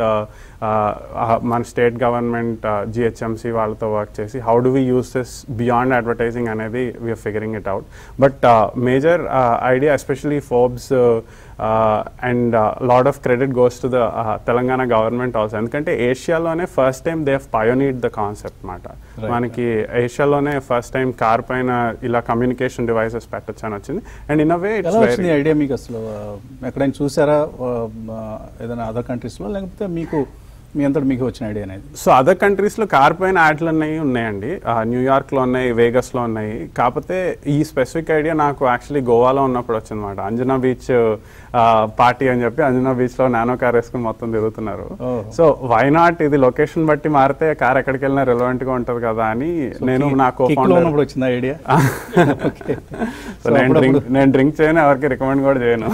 మన స్టేట్ గవర్నమెంట్ జిహెచ్ఎంసి వాళ్ళతో వర్క్ చేసి how do we use this beyond advertising అనేది we're figuring it out but major idea especially Forbes and lot of credit goes to the Telangana government also ఎందుకంటే ఏషియాలోనే first time they హ్ pioneered the concept మాట Right. మనకి ఏషియాలోనే first time car పైన ఇలా communication devices పెట్టచ్చు అని వచ్చింది అండ్ ఇన్ అ వే ఎలా వచ్చింది ఐడియా మీకు అసలు ఆ, ఎక్కడైనా చూసారా ఆ, ఆ, ఏదైనా అదర్ కంట్రీస్లో లేకపోతే మీకు మీ అంతటి మీకు వచ్చిన ఐడియా అనేది సో అదర్ కంట్రీస్లో కార్ పైన యాడ్లు అన్నవి ఉన్నాయండి ఆ, న్యూయార్క్లో ఉన్నాయి వేగస్లో ఉన్నాయి కాకపోతే ఈ స్పెసిఫిక్ ఐడియా నాకు యాక్చువల్లీ గోవాలో ఉన్నప్పుడు వచ్చిందన్నమాట అంజనా బీచ్ పార్టీ అని చెప్పి అంజనా బీచ్లో నానో కార్ వేసుకుని మొత్తం తిరుగుతున్నారు Oh. సో వై నాట్ ఇది లొకేషన్ బట్టి మారితే కార్ ఎక్కడికి వెళ్ళినా రెలవెంట్గా ఉంటుంది కదా అని నేను నా కో కిక్లో ఉన్నప్పుడు వచ్చింది ఐడియా ఓకే సో నేను డ్రింక్ నేను డ్రింక్ చేయను ఎవరికి రికమెండ్ కూడా చేయను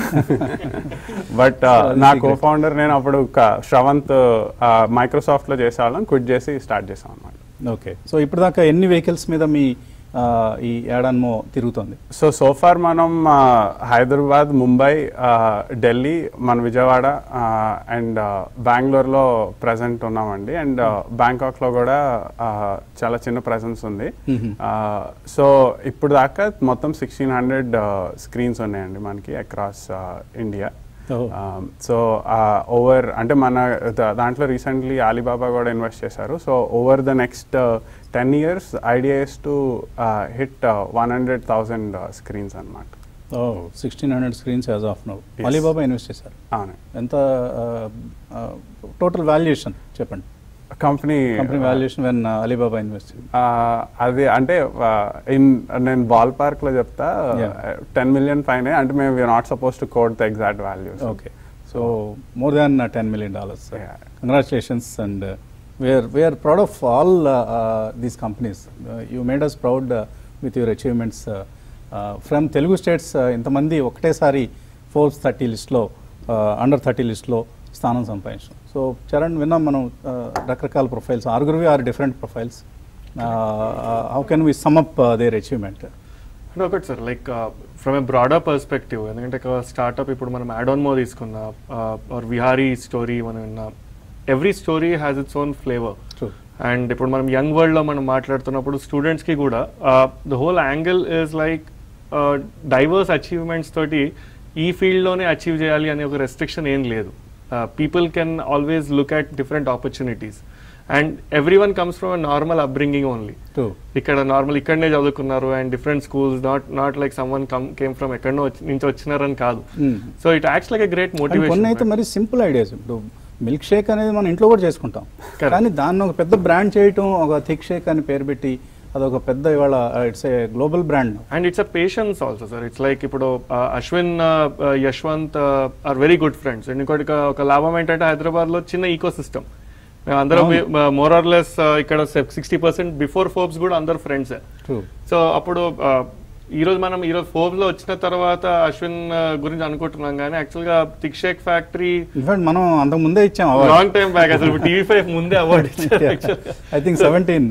బట్ నా కో ఫౌండర్ నేను అప్పుడు ఒక శ్రవంత్ మైక్రోసాఫ్ట్ లో చేసేవాళ్ళం క్విట్ చేసి స్టార్ట్ చేసాం అనమాట ఓకే సో ఇప్పుడు దాకా ఎన్ని వెహికల్స్ మీద మీ ఆ, ఈ యాడాన్మో తిరుగుతుంది సో సోఫార్ మనం ఆ, హైదరాబాద్ ముంబై ఆ, ఢిల్లీ మన విజయవాడ అండ్ బెంగళూరులో ప్రజెంట్ ఉన్నామండి అండ్ బ్యాంకాక్లో కూడా ఆ, చాలా చిన్న ప్రెజెన్స్ ఉంది సో ఇప్పుడు దాకా మొత్తం సిక్స్టీన్ హండ్రెడ్ స్క్రీన్స్ ఉన్నాయండి మనకి across India Oh. So over అంటే మన ద- దాంట్లో రీసెంట్లీ అలీబాబా కూడా ఇన్వెస్ట్ చేశారు so over the next ten years idea is to hit one hundred thousand screens అనమాట sixteen hundred screens as of now Yes. Alibaba invest చేశారు అవును ఎంత total valuation చెప్పండి company company valuation when Alibaba invest అది అంటే in నేను ball park లో చెప్తా Yeah. టెన్ మిలియన్ పైన అంటే మేము we're not suppose to code the exact values okay so more than ten million dollars Yeah. Congratulations and we're we're proud of all these companies you made us proud with your achievements from Telugu states ఇంతమంది ఒకటేసారి Forbes thirty లిస్ట్లో under thirty లిస్ట్లో స్థానం సంపాదించాం so Charan విన్నాం మనం uh, రకరకాల profiles ఆరుగురివి ఆరు different profiles how can we sum up their achievement అంటే ఒకటి sir like from a broader perspective ఎందుకంటే ఒక స్టార్ట్అప్ ఇప్పుడు మనం యాడోన్ మో తీసుకున్నా ఆర్ విహారీ స్టోరీ మనం విన్నా every story has its own flavour true and ఇప్పుడు మనం యంగ్ వరల్డ్ లో మనం మాట్లాడుతున్నప్పుడు స్టూడెంట్స్ కి కూడా the whole angle is like diverse achievements తోటి ఈ ఫీల్డ్ లోనే అచీవ్ చేయాలి అనే ఒక రెస్ట్రిక్షన్ ఏం లేదు people can always look at different opportunities and every everyone comes from normal upbringing only true ఇక్కడ నార్మల్ ఇక్కడనే చదువుకున్నారు and different schools not not like someone come came from ఎక్కడనో వచ్చి- నుంచి వచ్చినారని కాదు so it acts like a great కొన్ని అయితే మోటివేషన్ మరి సింపుల్ ఐడియాస్ ఇప్పుడు మిల్క్ షేక్ అనేది మనం ఇంట్లో కూడా చేసుకుంటాం Correct. కానీ దాన్ని ఒక పెద్ద బ్రాండ్ చేయటం ఒక థిక్ షేక్ అని పేరు పెట్టి అదొక పెద్ద ఇవాళ it's a global brand and it's a patience also sir it's like ఇప్పుడు uh, Ashwin uh, Yashwant are very good friends and ఇంకోటి ఒక- ఒక లాభం ఏంటంటే హైదరాబాద్ లో చిన్న ఈకో సిస్టమ్ మేము అందరం మోర్ ఆర్ లెస్ ఇక్కడ సిక్స్టీ పర్సెంట్ బిఫోర్ ఫోర్బ్స్ కూడా అందరు ఫ్రెండ్స్ ట్రూ సో అప్పుడు uh, ఈ రోజు మనం ఈ రోజు ఫోర్బ్స్ లో వచ్చిన తర్వాత అశ్విన్ uh, గురించి అనుకుంటున్నాం కానీ యాక్చువల్ గా థిక్ షేక్ ఫ్యాక్టరీ ఇన్ఫాక్ట్ మనం అంతకు ముందే ఇచ్చాం లాంగ్ టైం బ్యాక్ అసలు టీవీ ఫైవ్ ముందే అవార్డు ఇచ్చారు actually. I think seventeen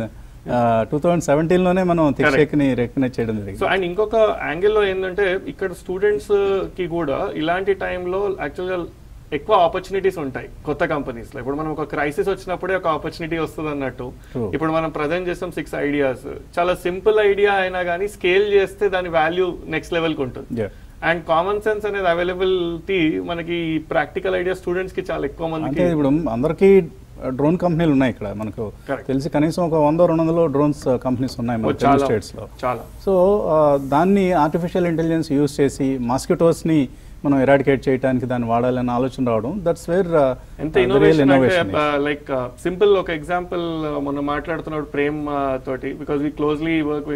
two thousand seventeen లోనే మనం థిక్ Correct. షేక్ ని రికగ్నైజ్ చేయడం సో జరిగింది అండ్ ఇంకొక యాంగిల్లో ఏంటంటే ఇక్కడ స్టూడెంట్స్ కి కూడా ఇలాంటి టైంలో యాక్చువల్గా ఎక్కువ ఆపర్చునిటీస్ ఉంటాయి కొత్త కంపెనీస్ లో ఇప్పుడు మనం ఒక క్రైసిస్ వచ్చినప్పుడే ఒక ఆపర్చునిటీ వస్తుంది అన్నట్టు True. ఇప్పుడు మనం ప్రజెంట్ చేస్తాం సిక్స్ ఐడియాస్ చాలా సింపుల్ ఐడియా అయినా కానీ స్కేల్ చేస్తే దాని వాల్యూ నెక్స్ట్ లెవెల్కి ఉంటుంది Yeah. అండ్ కామన్ సెన్స్ అనేది అవైలబిలిటీ మనకి ప్రాక్టికల్ ఐడియా స్టూడెంట్స్ కి చాలా ఎక్కువ అంటే మందికి ఇప్పుడు అందరికీ డ్రోన్ కంపెనీలు ఉన్నాయి ఇక్కడ మనకు Correct. తెలిసి కనీసం ఒక వంద రెండు వందలు డ్రోన్స్ కంపెనీస్ ఉన్నాయి మన తెలుగు చాలా స్టేట్స్ లో చాలా సో ఆ, దాన్ని ఆర్టిఫిషియల్ ఇంటెలిజెన్స్ యూజ్ చేసి mosquitoes ని మనం ఎరాడికేట్ చేయడానికి దాన్ని వాడాలనే ఆలోచన రావడం దట్స్ వేర్ ఎంత ఇన్నోవేషన్ అంటే లైక్ సింపుల్ ఒక ఎగ్జాంపుల్ మొన్న మాట్లాడుతున్నప్పుడు ప్రేమ్ uh, తోటి బికాస్ వీ క్లోజ్లీ వర్క్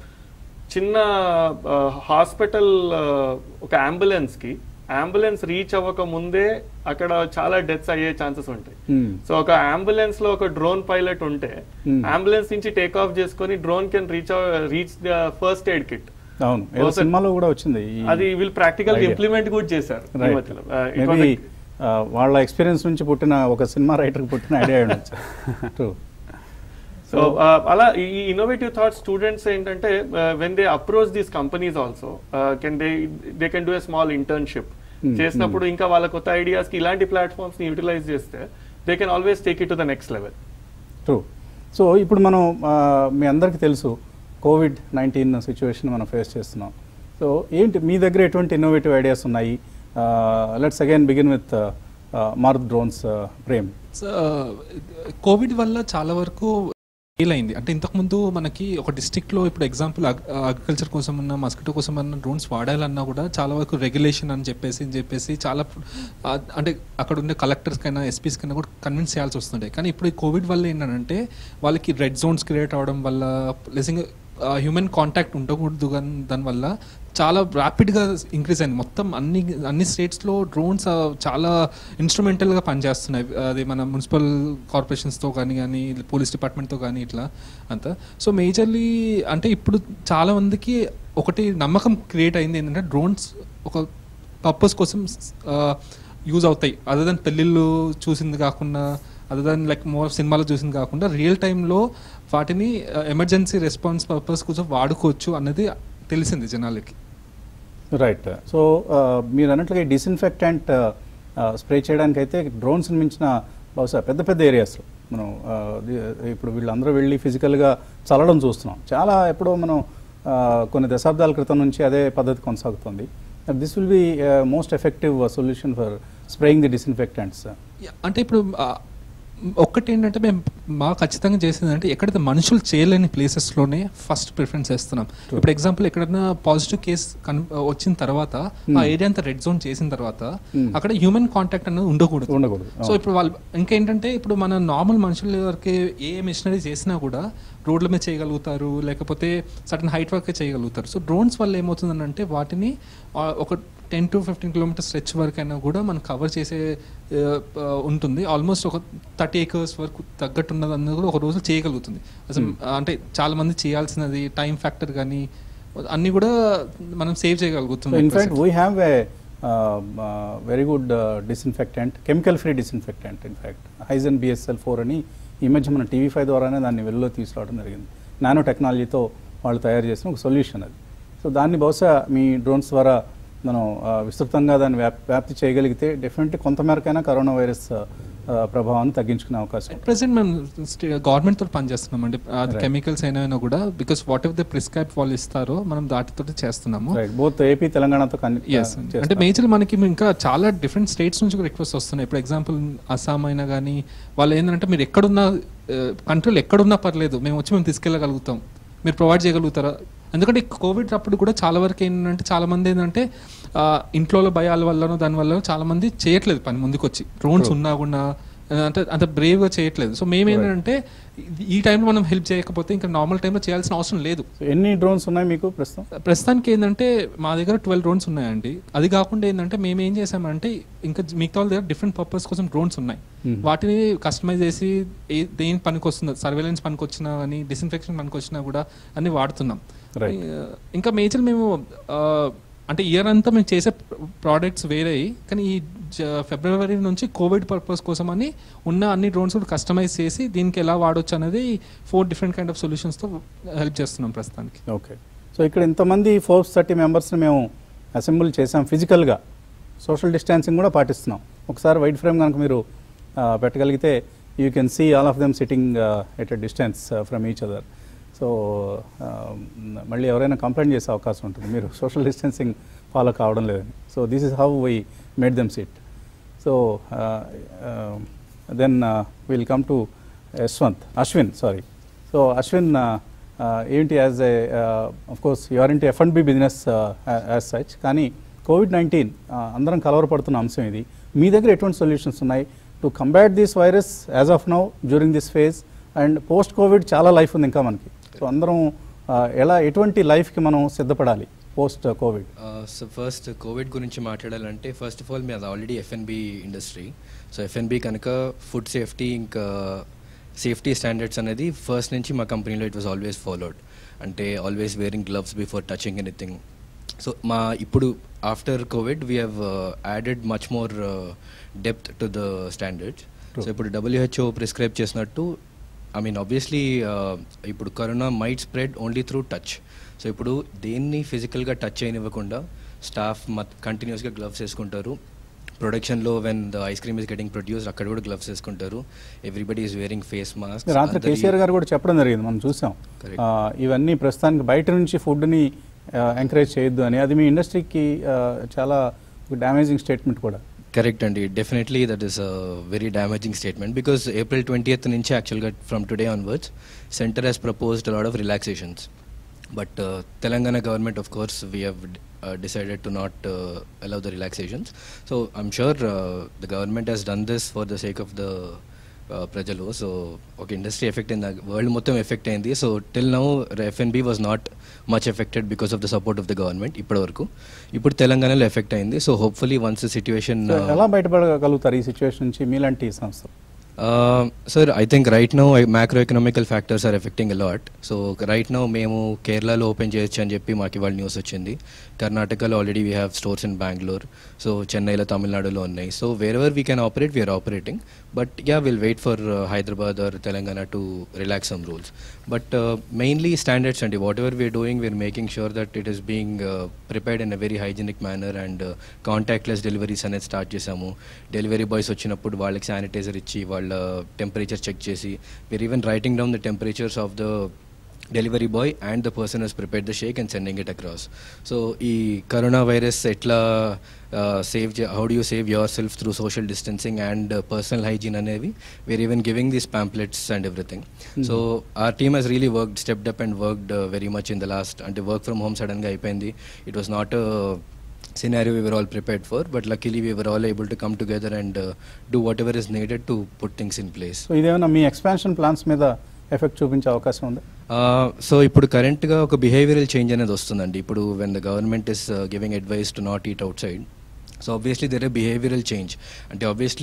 చిన్న హాస్పిటల్ ఒక అంబులెన్స్ కి అంబులెన్స్ రీచ్ అవ్వక ముందే అక్కడ చాలా డెత్స్ అయ్యే ఛాన్సెస్ ఉంటాయి సో ఒక అంబులెన్స్ లో ఒక డ్రోన్ పైలట్ ఉంటే Hmm. అంబులెన్స్ నుంచి టేక్ ఆఫ్ చేసుకొని drone can reach reach the first aid kit అవును ఏదో Person- సినిమాలో కూడా వచ్చింది ఈ- అది వీళ్ళు ప్రాక్టికల్ idea. ఇంప్లిమెంట్ కూడా చేశారు ఈ Right. మధ్యలో. Uh, it was maybe a- వాళ్ళ ఎక్స్పీరియన్స్ నుంచి పుట్టిన ఒక సినిమా రైటర్ పుట్టిన ఐడియా ఉండొచ్చు True. సో అలా ఈ ఇన్నోవేటివ్ థాట్ స్టూడెంట్స్ ఏంటంటే when they approach these companies also can they they can do a small internship Hmm, చేసినప్పుడు ఇంకా వాళ్ళ కొత్త ఐడియాస్ కి ఇలాంటి ప్లాట్ఫామ్స్ ని యూటిలైజ్ చేస్తే they can always take it to the next level true so ఇప్పుడు మనం ఆ, మీ అందరికీ తెలుసు కోవిడ్ నైన్టీన్ సిచ్యువేషన్ మనం ఫేస్ చేస్తున్నాం సో ఏంటి మీ దగ్గర ఎటువంటి ఇన్నోవేటివ్ ఐడియాస్ ఉన్నాయి let's again begin with Marut drones Prem Covid వల్ల చాలా వరకు ఫెయిల్ అయింది అంటే ఇంతకుముందు మనకి ఒక district లో ఇప్పుడు ఎగ్జాంపుల్ అగ్రికల్చర్ కోసం ఉన్న మస్కిటో కోసం అన్న డ్రోన్స్ వాడాలన్నా కూడా చాలా వరకు రెగ్యులేషన్ అని చెప్పేసి అని చెప్పేసి చాలా ఆ, అంటే అక్కడ ఉండే కలెక్టర్స్ కైనా ఎస్పీస్ కైనా కూడా కన్విన్స్ చేయాల్సి వస్తుండే కానీ ఇప్పుడు ఈ కోవిడ్ వల్ల ఏంటంటే వాళ్ళకి రెడ్ జోన్స్ క్రియేట్ అవడం వల్ల లెసింగ్ హ్యూమన్ కాంటాక్ట్ ఉండకూడదు కానీ దానివల్ల చాలా ర్యాపిడ్గా ఇంక్రీజ్ అయింది మొత్తం అన్ని అన్ని స్టేట్స్లో డ్రోన్స్ చాలా ఇన్స్ట్రుమెంటల్గా పనిచేస్తున్నాయి అది మన మున్సిపల్ కార్పొరేషన్స్తో కానీ కానీ పోలీస్ డిపార్ట్మెంట్తో కానీ ఇట్లా అంతా సో మేజర్లీ అంటే ఇప్పుడు చాలా మందికి ఒకటి నమ్మకం క్రియేట్ అయింది ఏంటంటే డ్రోన్స్ ఒక పర్పస్ కోసం యూజ్ అవుతాయి అదర్ దాని పెళ్ళిళ్ళు చూసింది కాకుండా అదర్ దాన్ లైక్ మోర్ సినిమాలో చూసింది కాకుండా రియల్ టైంలో వాటిని ఎమర్జెన్సీ రెస్పాన్స్ పర్పస్ కోసం వాడుకోవచ్చు అన్నది తెలిసింది జనాలకి రైట్ సో మీరు అన్నట్లుగా డిస్ఇన్ఫెక్టెంట్ స్ప్రే చేయడానికి అయితే డ్రోన్స్ మించిన బహుశా పెద్ద పెద్ద ఏరియాస్లో మనం ఆ, ది- ఇప్పుడు వీళ్ళందరూ వెళ్ళి ఫిజికల్గా చల్లడం చూస్తున్నాం చాలా ఎప్పుడో మనం ఆ, కొన్ని దశాబ్దాల క్రితం నుంచి అదే పద్ధతి కొనసాగుతుంది this will be most effective solution for spraying the disinfectants Yeah, అంటే ఇప్పుడు ఆ, ఒక్కటి ఏంటంటే మేము మా ఖచ్చితంగా చేసింది అంటే ఎక్కడైతే మనుషులు చేయలేని ప్లేసెస్లోనే ఫస్ట్ ప్రిఫరెన్స్ చేస్తున్నాం ఇప్పుడు ఎగ్జాంపుల్ ఎక్కడైనా పాజిటివ్ కేస్ కన్ వచ్చిన తర్వాత ఆ ఏరియా అంతా రెడ్ జోన్ చేసిన తర్వాత Hmm. అక్కడ హ్యూమన్ కాంటాక్ట్ అనేది ఉండకూడదు ఉండకూడదు సో ఇప్పుడు వాళ్ళు ఇంకేంటంటే ఇప్పుడు మన నార్మల్ మనుషుల వరకే ఏ మిషనరీ చేసినా కూడా రోడ్ల మీద చేయగలుగుతారు లేకపోతే సటన్ హైట్ వరకే చేయగలుగుతారు సో డ్రోన్స్ వల్ల ఏమవుతుందంటే వాటిని ఆ, ఒక ten to fifteen kilometres stretch వరకు అయినా కూడా మనం కవర్ చేసే ఆ, ఆ, ఉంటుంది ఆల్మోస్ట్ ఒక థర్టీ ఏకర్స్ వరకు తగ్గట్టు ఉన్నది అన్నది కూడా ఒక రోజు చేయగలుగుతుంది అసలు ఆ, అంటే చాలా మంది చేయాల్సినది టైం ఫ్యాక్టర్ కానీ అన్ని కూడా మనం సేవ్ సో చేయగలుగుతున్నాం in fact we have a very good disinfectant chemical free disinfectant in fact hygiene BSL four అని ఈ మధ్య మన టీవీ ఫైవ్ ద్వారానే దాన్ని వెలుగులో తీసుకురావడం జరిగింది నానో టెక్నాలజీతో వాళ్ళు తయారు చేసిన ఒక సొల్యూషన్ అది సో దాన్ని బహుశా మీ డ్రోన్స్ ద్వారా మనం ఆ, విస్తృతంగా దాన్ని వ్యాప్ వ్యాప్తి చేయగలిగితే డెఫినెట్లీ కొంతమేరకైనా కరోనా వైరస్ ఆ, ప్రభావాన్ని తగ్గించుకునే అవకాశం ఉంది. ప్రెసెంట్ మనం గవర్నమెంట్ తోటి పనిచేస్తున్నాం అండి అది Right. కెమికల్స్ అయినా కూడా because whatever the prescribe వాళ్ళు ఇస్తారో మనం దాటితో చేస్తున్నాము రైట్ బోత్ ఏపీ తెలంగాణతో కన్- ఎస్ చేస్తాం. అంటే మేజర్ మనకి ఇంకా చాలా డిఫరెంట్ స్టేట్స్ నుంచి కూడా రిక్వెస్ట్ వస్తున్నాయి ఇప్పుడు ఎగ్జాంపుల్ అస్సాం అయినా కానీ వాళ్ళు ఏంటంటే మీరు ఎక్కడున్నా కంట్రీలో ఎక్కడున్నా పర్లేదు మేము వచ్చి మేము తీసుకెళ్ళగలుగుతాం మీరు ప్రొవైడ్ చేయగలుగుతారా ఎందుకంటే ఈ కోవిడ్ అప్పుడు కూడా చాలా వరకు ఏంటంటే చాలా మంది ఏంటంటే ఆ, ఇంట్లో భయాల వల్లనో దాని వల్ల చాలా మంది చేయట్లేదు పని ముందుకు వచ్చి డ్రోన్స్ ఉన్నా కూడా ఆ, అంటే అంత బ్రేవ్గా చేయట్లేదు సో మేము ఏంటంటే ఈ టైంలో మనం హెల్ప్ చేయకపోతే ఇంకా నార్మల్ టైంలో చేయాల్సిన అవసరం లేదు సో ఎన్ని డ్రోన్స్ ఉన్నాయి మీకు ప్రస్తుతం ప్రస్తుతానికి ఏంటంటే మా దగ్గర ట్వెల్వ్ డ్రోన్స్ ఉన్నాయండి అది కాకుండా ఏంటంటే మేము ఏం చేసామంటే ఇంకా మిగతా వాళ్ళ దగ్గర డిఫరెంట్ పర్పస్ కోసం డ్రోన్స్ ఉన్నాయి Hmm. వాటిని కస్టమైజ్ చేసి ఏ దేని పనికి వస్తుందో సర్వేలెన్స్ పనికి వచ్చినా కానీ డిస్ఇన్ఫెక్షన్ పనికి వచ్చినా కూడా అన్ని వాడుతున్నాం Right. ఆ, ఇంకా మేజర్ మేము ఆ, అంటే ఇయర్ అంతా మేము చేసే ప్రోడక్ట్స్ వేరే కానీ ఈ జ- ఫిబ్రవరి నుంచి కోవిడ్ పర్పస్ కోసం అని ఉన్న అన్ని డ్రోన్స్ కూడా కస్టమైజ్ చేసి దీనికి ఎలా వాడొచ్చు అనేది ఫోర్ డిఫరెంట్ కైండ్ ఆఫ్ సొల్యూషన్స్తో హెల్ప్ చేస్తున్నాం ప్రస్తుతానికి ఓకే సో ఇక్కడ ఇంతమంది ఫోర్స్ థర్టీ మెంబర్స్ని మేము అసెంబ్లీ చేసాం ఫిజికల్గా సోషల్ డిస్టాన్సింగ్ కూడా పాటిస్తున్నాం ఒకసారి వైట్ ఫ్రేమ్ కనుక మీరు ఆ, పెట్టగలిగితే you can see all of them sitting at a distance from each other so మళ్ళీ ఎవరైనా కంప్లైంట్ చేసే అవకాశం ఉంటుంది మీరు సోషల్ డిస్టెన్సింగ్ ఫాలో కావడం లేదని so this is how we made them sit so then will come to Yashwant Ashwin sorry so Ashwin ఏంటి as a of course you're into F and B business as such కానీ Covid nineteen అందరం కలవరపడుతున్న అంశం ఇది మీ దగ్గర ఎటువంటి సొల్యూషన్స్ ఉన్నాయి to combat this virus as of now during this phase and post Covid చాలా లైఫ్ ఉంది ఇంకా మనకి సో అందరం uh, ఎలా ఎటువంటి లైఫ్కి మనం సిద్ధపడాలి post Covid so first Covid గురించి మాట్లాడాలంటే ఫస్ట్ ఆఫ్ ఆల్ మీది already F and B industry so F and B కనుక ఫుడ్ సేఫ్టీ ఇంకా సేఫ్టీ స్టాండర్డ్స్ అనేది ఫస్ట్ నుంచి మా కంపెనీలో ఇట్ వాస్ ఆల్వేస్ ఫాలోడ్ అంటే always wearing gloves before touching anything so మా ఇప్పుడు after Covid we have added much more depth to the standards so ఇప్పుడు డబ్ల్యూహెచ్ఓ ప్రిస్క్రైబ్ చేసినట్టు ఐ మీన్ ఆబ్వియస్లీ ఇప్పుడు corona might spread only through touch so ఇప్పుడు దేన్ని ఫిజికల్గా touch చేయనివ్వకుండా staff మత్ కంటిన్యూస్గా గ్లవ్స్ వేసుకుంటారు ప్రొడక్షన్లో when the ice cream is getting produce అక్కడ కూడా గ్లవ్స్ వేసుకుంటారు everybody is wearing face mask రాత్రి కేసీఆర్ గారు కూడా చెప్పడం జరిగింది మనం చూసాం Correct. ఆ, ఇవన్నీ ప్రస్తుతానికి బయట నుంచి ఫుడ్ని ఎంకరేజ్ చేయొద్దు అని అది మీ ఇండస్ట్రీకి చాలా డ్యామేజింగ్ స్టేట్మెంట్ కూడా కరెక్ట్ అండి definitely that is very damaging statement because April twentieth నుంచి యాక్చువల్గా from today onwards centre has proposed lot of relaxations but Telangana government of course we have decided to not uh, allow the relaxations. So I'm sure uh, the government has done this for the sake of the uh, ప్రజలు so ఒక industry effect అయింది world మొత్తం effect అయింది so till now F and B was not much affected because of the support of the government ఇప్పటి వరకు ఇప్పుడు తెలంగాణలో effect అయింది so hopefully once situation So, ఎలా బయటపడగలుగుతారు ఈ సిచ్యువేషన్ నుంచి మీలాంటి సంస్థలు sir I think right now macro economical factors are affecting a lot so right now మేము కేరళలో ఓపెన్ చేయొచ్చు అని చెప్పి మాకు ఇవాళ న్యూస్ వచ్చింది కర్ణాటకలో already we have stores in Bengaluru so చెన్నైలో తమిళనాడులో ఉన్నాయి so wherever we can operate we're operating but yeah will wait for Hyderabad or Telangana to relax some rules but mainly standards అండి whatever we're doing we're making sure that it is being prepared in a very hygienic manner and contactless deliveries అనేది start చేసాము delivery boys వచ్చినప్పుడు వాళ్ళకి sanitiser ఇచ్చి వాళ్ళ temperature check చేసి we're even writing down the temperatures of the delivery boy and the person has prepared the shake and sending it across so ఈ corona virus ఎట్లా save how do you save yourself through social distancing and personal hygiene అనేవి we're even giving these pamphlets and everything so our team has really worked stepped up and worked very much in the last అంటే work from home సడన్గా అయిపోయింది it was not scenario we were all prepared for but luckily we were all able to come together and uh, do whatever is needed to put things in place so ఇదేమైనా మీ expansion plans మీద effect చూపించే అవకాశం ఉంది so ఇప్పుడు కరెంట్గా ఒక behavioural change అనేది వస్తుందండి ఇప్పుడు when the government is giving advice to not eat outside so obviously there a behavioural change అంటే obviously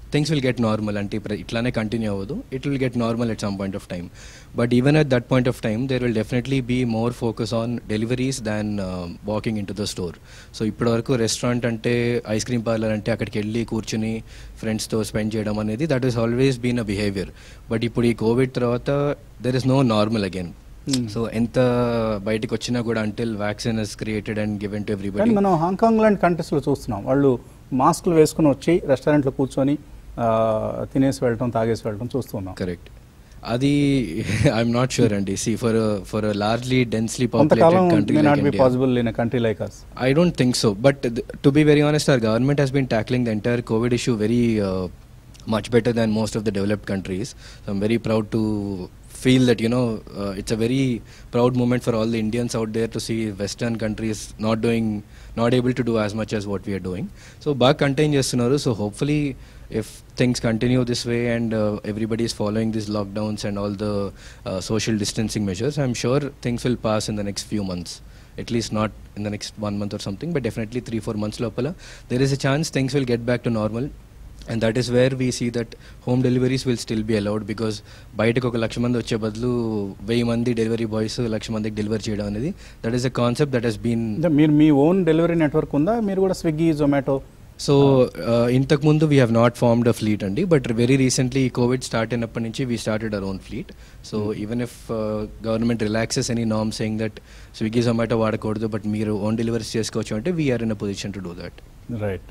things will get normal అంటే ఇప్పుడు ఇట్లానే కంటిన్యూ అవ్వదు it will get normal at some point of time but even at that point of time there will definitely be more focus on deliveries than walking in to the store so ఇప్పటివరకు restaurant అంటే ice cream parlour అంటే అక్కడికి వెళ్ళి కూర్చుని ఫ్రెండ్స్తో spend చేయడం అనేది that is always been a behaviour but ఇప్పుడు ఈ కోవిడ్ తర్వాత there is no normal again so ఎంత బయటకు వచ్చినా కూడా until vaccine is created and given to కానీ ఎవ్రీబడి మనం హాంకాంగ్ లాంటి కంట్రీస్లో చూస్తున్నాం వాళ్ళు మాస్కులు వేసుకుని వచ్చి రెస్టారెంట్లో కూర్చొని ఆ, తినేసి వెళ్ళటం తాగేసి వెళ్ళటం చూస్తున్నాం కరెక్ట్ అది ఐఎమ్ నాట్ షూర్ అండి see for for largely densely కొంతకాలం populated country may not like be India possible in country like us I don't think so. But th- to be very honest, our government has been tackling the entire COVID issue very uh, much better than most of the developed countries. So I'm very proud to feel that you know uh, it's a very proud moment for all the Indians out there to see Western countries not doing, not able to do as much as what we are doing. So back contain చేస్తున్నారు. So hopefully. If things continue this way and uh, everybody is following these lockdowns and all the uh, social distancing measures, I'm sure things will pass in the next few months at least not in the next one month or something, but definitely three, four months lopala, there is a chance things will get back to normal. And that is where we see that home deliveries will still be allowed because బయటకు ఒక లక్ష మంది వచ్చే బదులు వెయ్యి మంది delivery boys లక్ష మందికి delivery చేయడం అనేది that is a concept that has been అంటే మీరు మీ ఓన్ డెలివరీ నెట్వర్క్ ఉందా మీరు కూడా స్విగ్గీ జొమాటో సో ఇంతకు ముందు we have not formed a fleet అండి but very recently COVID start అయినప్పటి నుంచి we started our own fleet so even if government relaxes any నామ్ సెయింగ్ దట్ స్విగ్గీ జొమాటో వాడకూడదు బట్ మీరు ఓన్ డెలివరీస్ చేసుకోవచ్చు అంటే we are in a position to do that right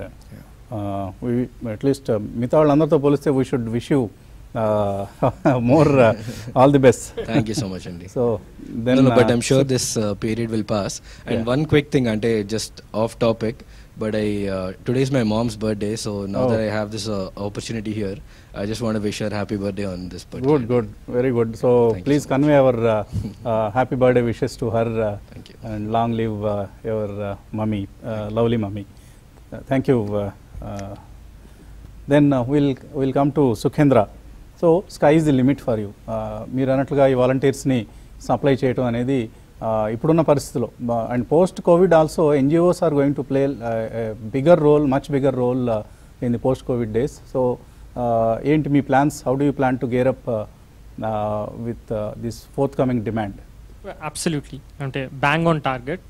at least మిగతా వాళ్ళందరితో పోలిస్తే we should wish you more all the best thank you so much అండి so No, then no, but I'm sure this uh, period will pass. And Yeah. one quick thing, Ante, just off topic, but I uh, today's my mom's birthday, so now Oh. that I have this uh, opportunity here, I just want to wish her happy birthday on this birthday. Good good very good so Thank you please so much. Convey our happy birthday wishes to her Thank you. And long live your mummy lovely mummy thank you then will will come to Sukhendra so sky is the limit for you మీరు అన్నట్లుగా ఈ వాలంటీర్స్ని supply చేయడం అనేది uh, ఇప్పుడున్న పరిస్థితిలో and post COVID also NGOs are going to play bigger role much bigger role in the post COVID days so ఏంటి మీ plans how do you plan to gear up with this forthcoming demand absolutely అంటే bang on target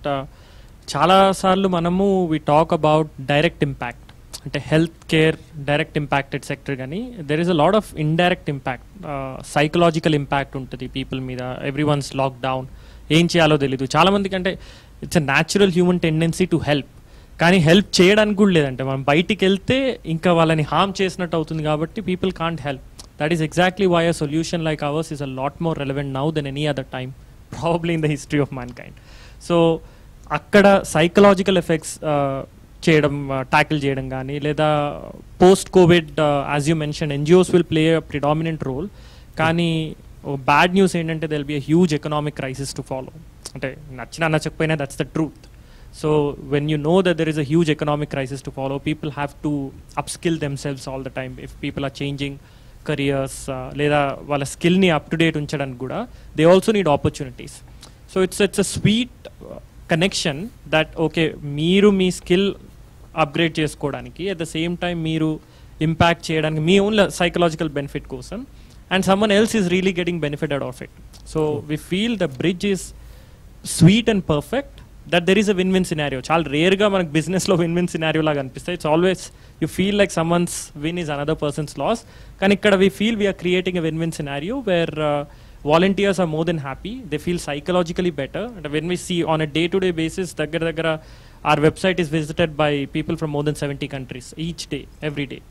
చాలాసార్లు మనము we talk about direct impact అంటే health care direct impacted sector కానీ there is a lot of indirect impact psychological impact ఉంటుంది people మీద every once lockdown ఏం చేయాలో తెలీదు చాలామందికి అంటే it's a natural human tendency to help కానీ హెల్ప్ చేయడానికి కూడా లేదంటే మనం బయటికి వెళ్తే ఇంకా వాళ్ళని హామ్ చేసినట్టు అవుతుంది కాబట్టి people can't help that is exactly why a solution like ours is a lot more relevant now then any other time probably in the history of mankind so అక్కడ సైకలాజికల్ ఎఫెక్ట్స్ చేయడం tackle చేయడం కానీ లేదా post COVID as you mention NGOs will play a predominant role కానీ bad news ఏంటంటే there'll be a huge economic crisis to follow అంటే నచ్చినా నచ్చకపోయినా that's the truth so when you know that there is a huge economic crisis to follow people have to upskill themselves all the time if people are changing careers లేదా వాళ్ళ స్కిల్ని up to date ఉంచడానికి కూడా they also need opportunities so it's it's a sweet connection that okay మీరు మీ skill upgrade చేసుకోవడానికి at the same time మీరు impact చేయడానికి మీ ఓన్ సైకలాజికల్ బెనిఫిట్ కోసం and someone else is really getting benefit out of it so we feel the bridge is sweet and perfect that there is a win win scenario చాలా రేర్గా మనకు బిజినెస్లో win win scenario లాగా అనిపిస్తాయి it's always you feel like someone's win is another person's loss కానీ ఇక్కడ we feel we are creating a win win scenario where volunteers are more than happy they feel psychologically better అంటే when we see on a day to day basis దగ్గర దగ్గర our website is visited by people from more than seventy countries each day every day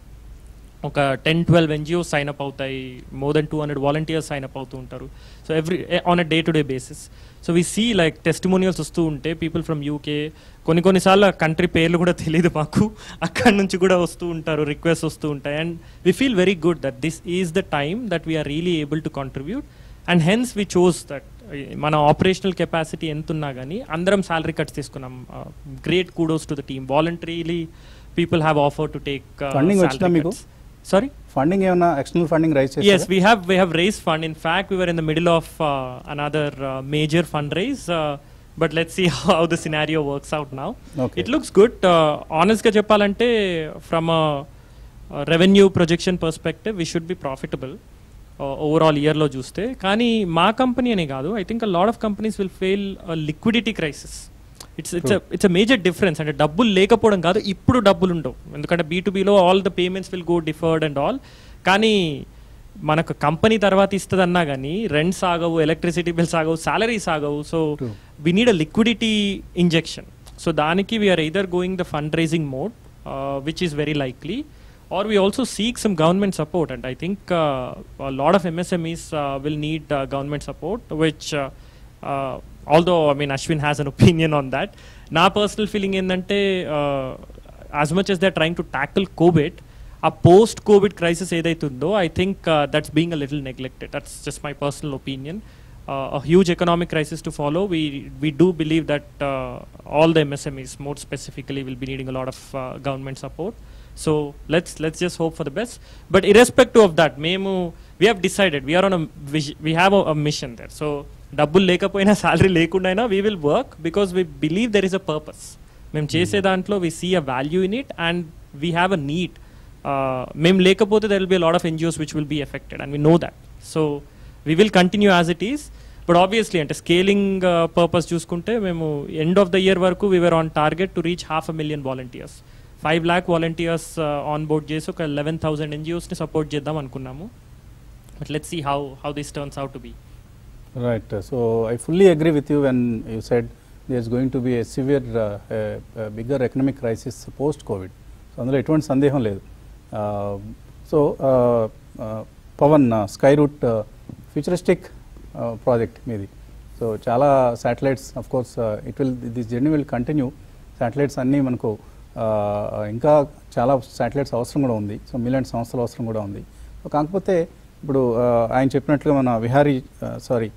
ఒక ten twelve NGOs sign up అవుతాయి more than two hundred volunteers sign up అవుతూ ఉంటారు so every on a day to day basis so we see like testimonials వస్తూ ఉంటే people from UK కొన్ని కొన్నిసార్లు country పేర్లు కూడా తెలియదు మాకు అక్కడి నుంచి కూడా వస్తూ ఉంటారు రిక్వెస్ట్ వస్తూ ఉంటాయి and we feel very good that this is the time that we are really able to contribute and hence we chose that మన ఆపరేషనల్ కెపాసిటీ ఎంత ఉన్నా కానీ అందరం శాలరీ కట్స్ తీసుకున్నాం great kudos to the team voluntarily people have offer to take Funding వచ్చిందా మీకు? Sorry funding ఏమైనా external funding raise Yes, we have we have raised fund. In fact, we were in the middle of uh, another uh, major fundraise. Uh, but let's see how the scenario works out now. Okay. It looks good. Uh, honest గా చెప్పాలంటే from a revenue projection perspective we should be profitable overall ఇయర్లో చూస్తే కానీ మా company అనే కాదు I think a lot of companies will fail liquidity crisis it's it's it's a major difference అంటే డబ్బులు లేకపోవడం కాదు ఇప్పుడు డబ్బులు ఉండవు ఎందుకంటే బీ టు బీలో all the payments will go deferred and all కానీ మనకు కంపెనీ తర్వాత ఇస్తుందన్నా కానీ రెంట్స్ ఆగవు ఎలక్ట్రిసిటీ బిల్స్ ఆగవు సాలరీస్ ఆగవు so we need a liquidity injection so దానికి we are either going the fund raising mode which is very likely or we also seek some government support and i think uh, a lot of msmes uh, will need uh, government support which uh, uh, although i mean ashwin has an opinion on that నా personal feeling ఏంటంటే as much as they're trying to tackle covid ఆ post COVID crisis ఏదైతుందో I think that's being a little neglected that's just my personal opinion a huge economic crisis to follow we we do believe that uh, all the msmes more specifically will be needing a lot of uh, government support so let's let's just hope for the best but irrespective of that memo we have decided we are on a vis- we have a, a mission there so డబ్బులు లేకపోయినా salary లేకుండా అయినా we will work because we believe there is a purpose మేము చేసే దాంట్లో we see a value in it and we have a need మేము లేకపోతే there will be lot of NGOs which will be affected and we know that so we will continue as it is but obviously అంటే scaling purpose చూసుకుంటే మేము end of the year వరకు we are on target to reach half a million volunteers five lakh volunteers on board చేసి ఒక eleven thousand ఎన్జిఓస్ని support చేద్దాం అనుకున్నాము but let see how how this turns out to be Right. uh, So I fully agree with you when you said there is going to be a severe, uh, a, a bigger economic crisis post COVID. So అందులో ఎటువంటి సందేహం లేదు so Pawan Skyroot futuristic project మీది so చాలా satellites of course it will this journey will continue satellites అన్నీ మనకు uh, ఇంకా చాలా శాటిలైట్స్ అవసరం కూడా ఉంది సో మిలియన్ సంస్థల అవసరం కూడా ఉంది సో కాకపోతే ఇప్పుడు uh, ఆయన చెప్పినట్లుగా మన విహారీ సారీ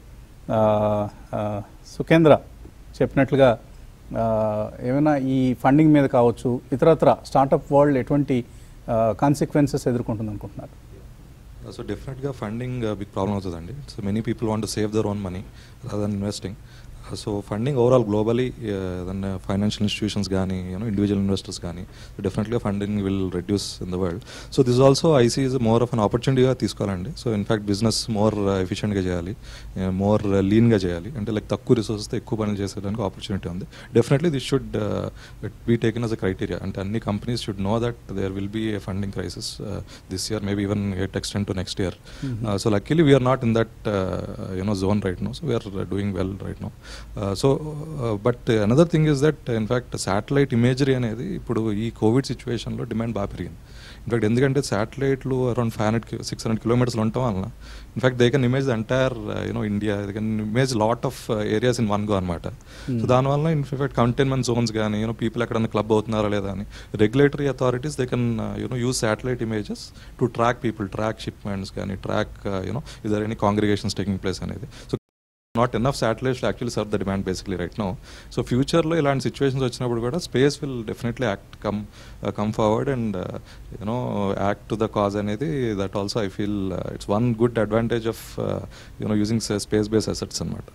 సుఖేంద్ర చెప్పినట్లుగా ఆ, ఏమైనా ఈ ఫండింగ్ మీద కావచ్చు ఇతరత్ర స్టార్టప్ వరల్డ్ ఎటువంటి కాన్సిక్వెన్సెస్ ఎదుర్కొంటుంది అనుకుంటున్నారు సో డెఫినెట్గా ఫండింగ్ బిగ్ ప్రాబ్లం అవుతుందండి so many people want save their own money than investing so funding overall globally ఏదన్నా ఫైనాన్షియల్ ఇన్స్టిట్యూషన్స్ కానీ యూనో ఇండివిజువల్ ఇన్వెస్టర్స్ కానీ డెఫినెట్గా funding will reduce in the world so this also I see is more of an ఆపర్చునిటీగా తీసుకోవాలండి so in fact business more ఎఫిషియెంట్గా చేయాలి more లీన్గా చేయాలి అంటే లైక్ తక్కువ రిసోర్సెస్తో ఎక్కువ పనులు చేసేదానికి ఆపర్చునిటీ ఉంది definitely this should be taken as a criteria అంటే అన్ని companies should know that there will be a funding crisis this year maybe even get extend to next year so luckily we are not in that you know zone right no so we are doing well right no so but another thing is that in fact satellite imagery అనేది ఇప్పుడు ఈ Covid సిచ్యువేషన్లో demand బాగా పెరిగింది in fact ఎందుకంటే శాటిలైట్లు around five hundred six hundred కిలోమీటర్స్లో ఉండటం వలన in fact they can image the entire you know India they can image lot of areas in one go అనమాట సో దానివల్ల ఇన్ఫాక్ట్ కంటైన్మెంట్ జోన్స్ కానీ యూనో పీపుల్ ఎక్కడన్నా క్లబ్ అవుతున్నారా లేదా అని regulatory authorities they can you know use satellite images to track people track shipments కానీ track you know either any congregations taking place అనేది so not enough satellites actually serve the demand basically right no so ఫ్యూచర్లో ఇలాంటి situations వచ్చినప్పుడు కూడా space will definitely act come come forward and you know act to the cause అనేది that also I feel it's one good advantage of you know using space base assets అనమాట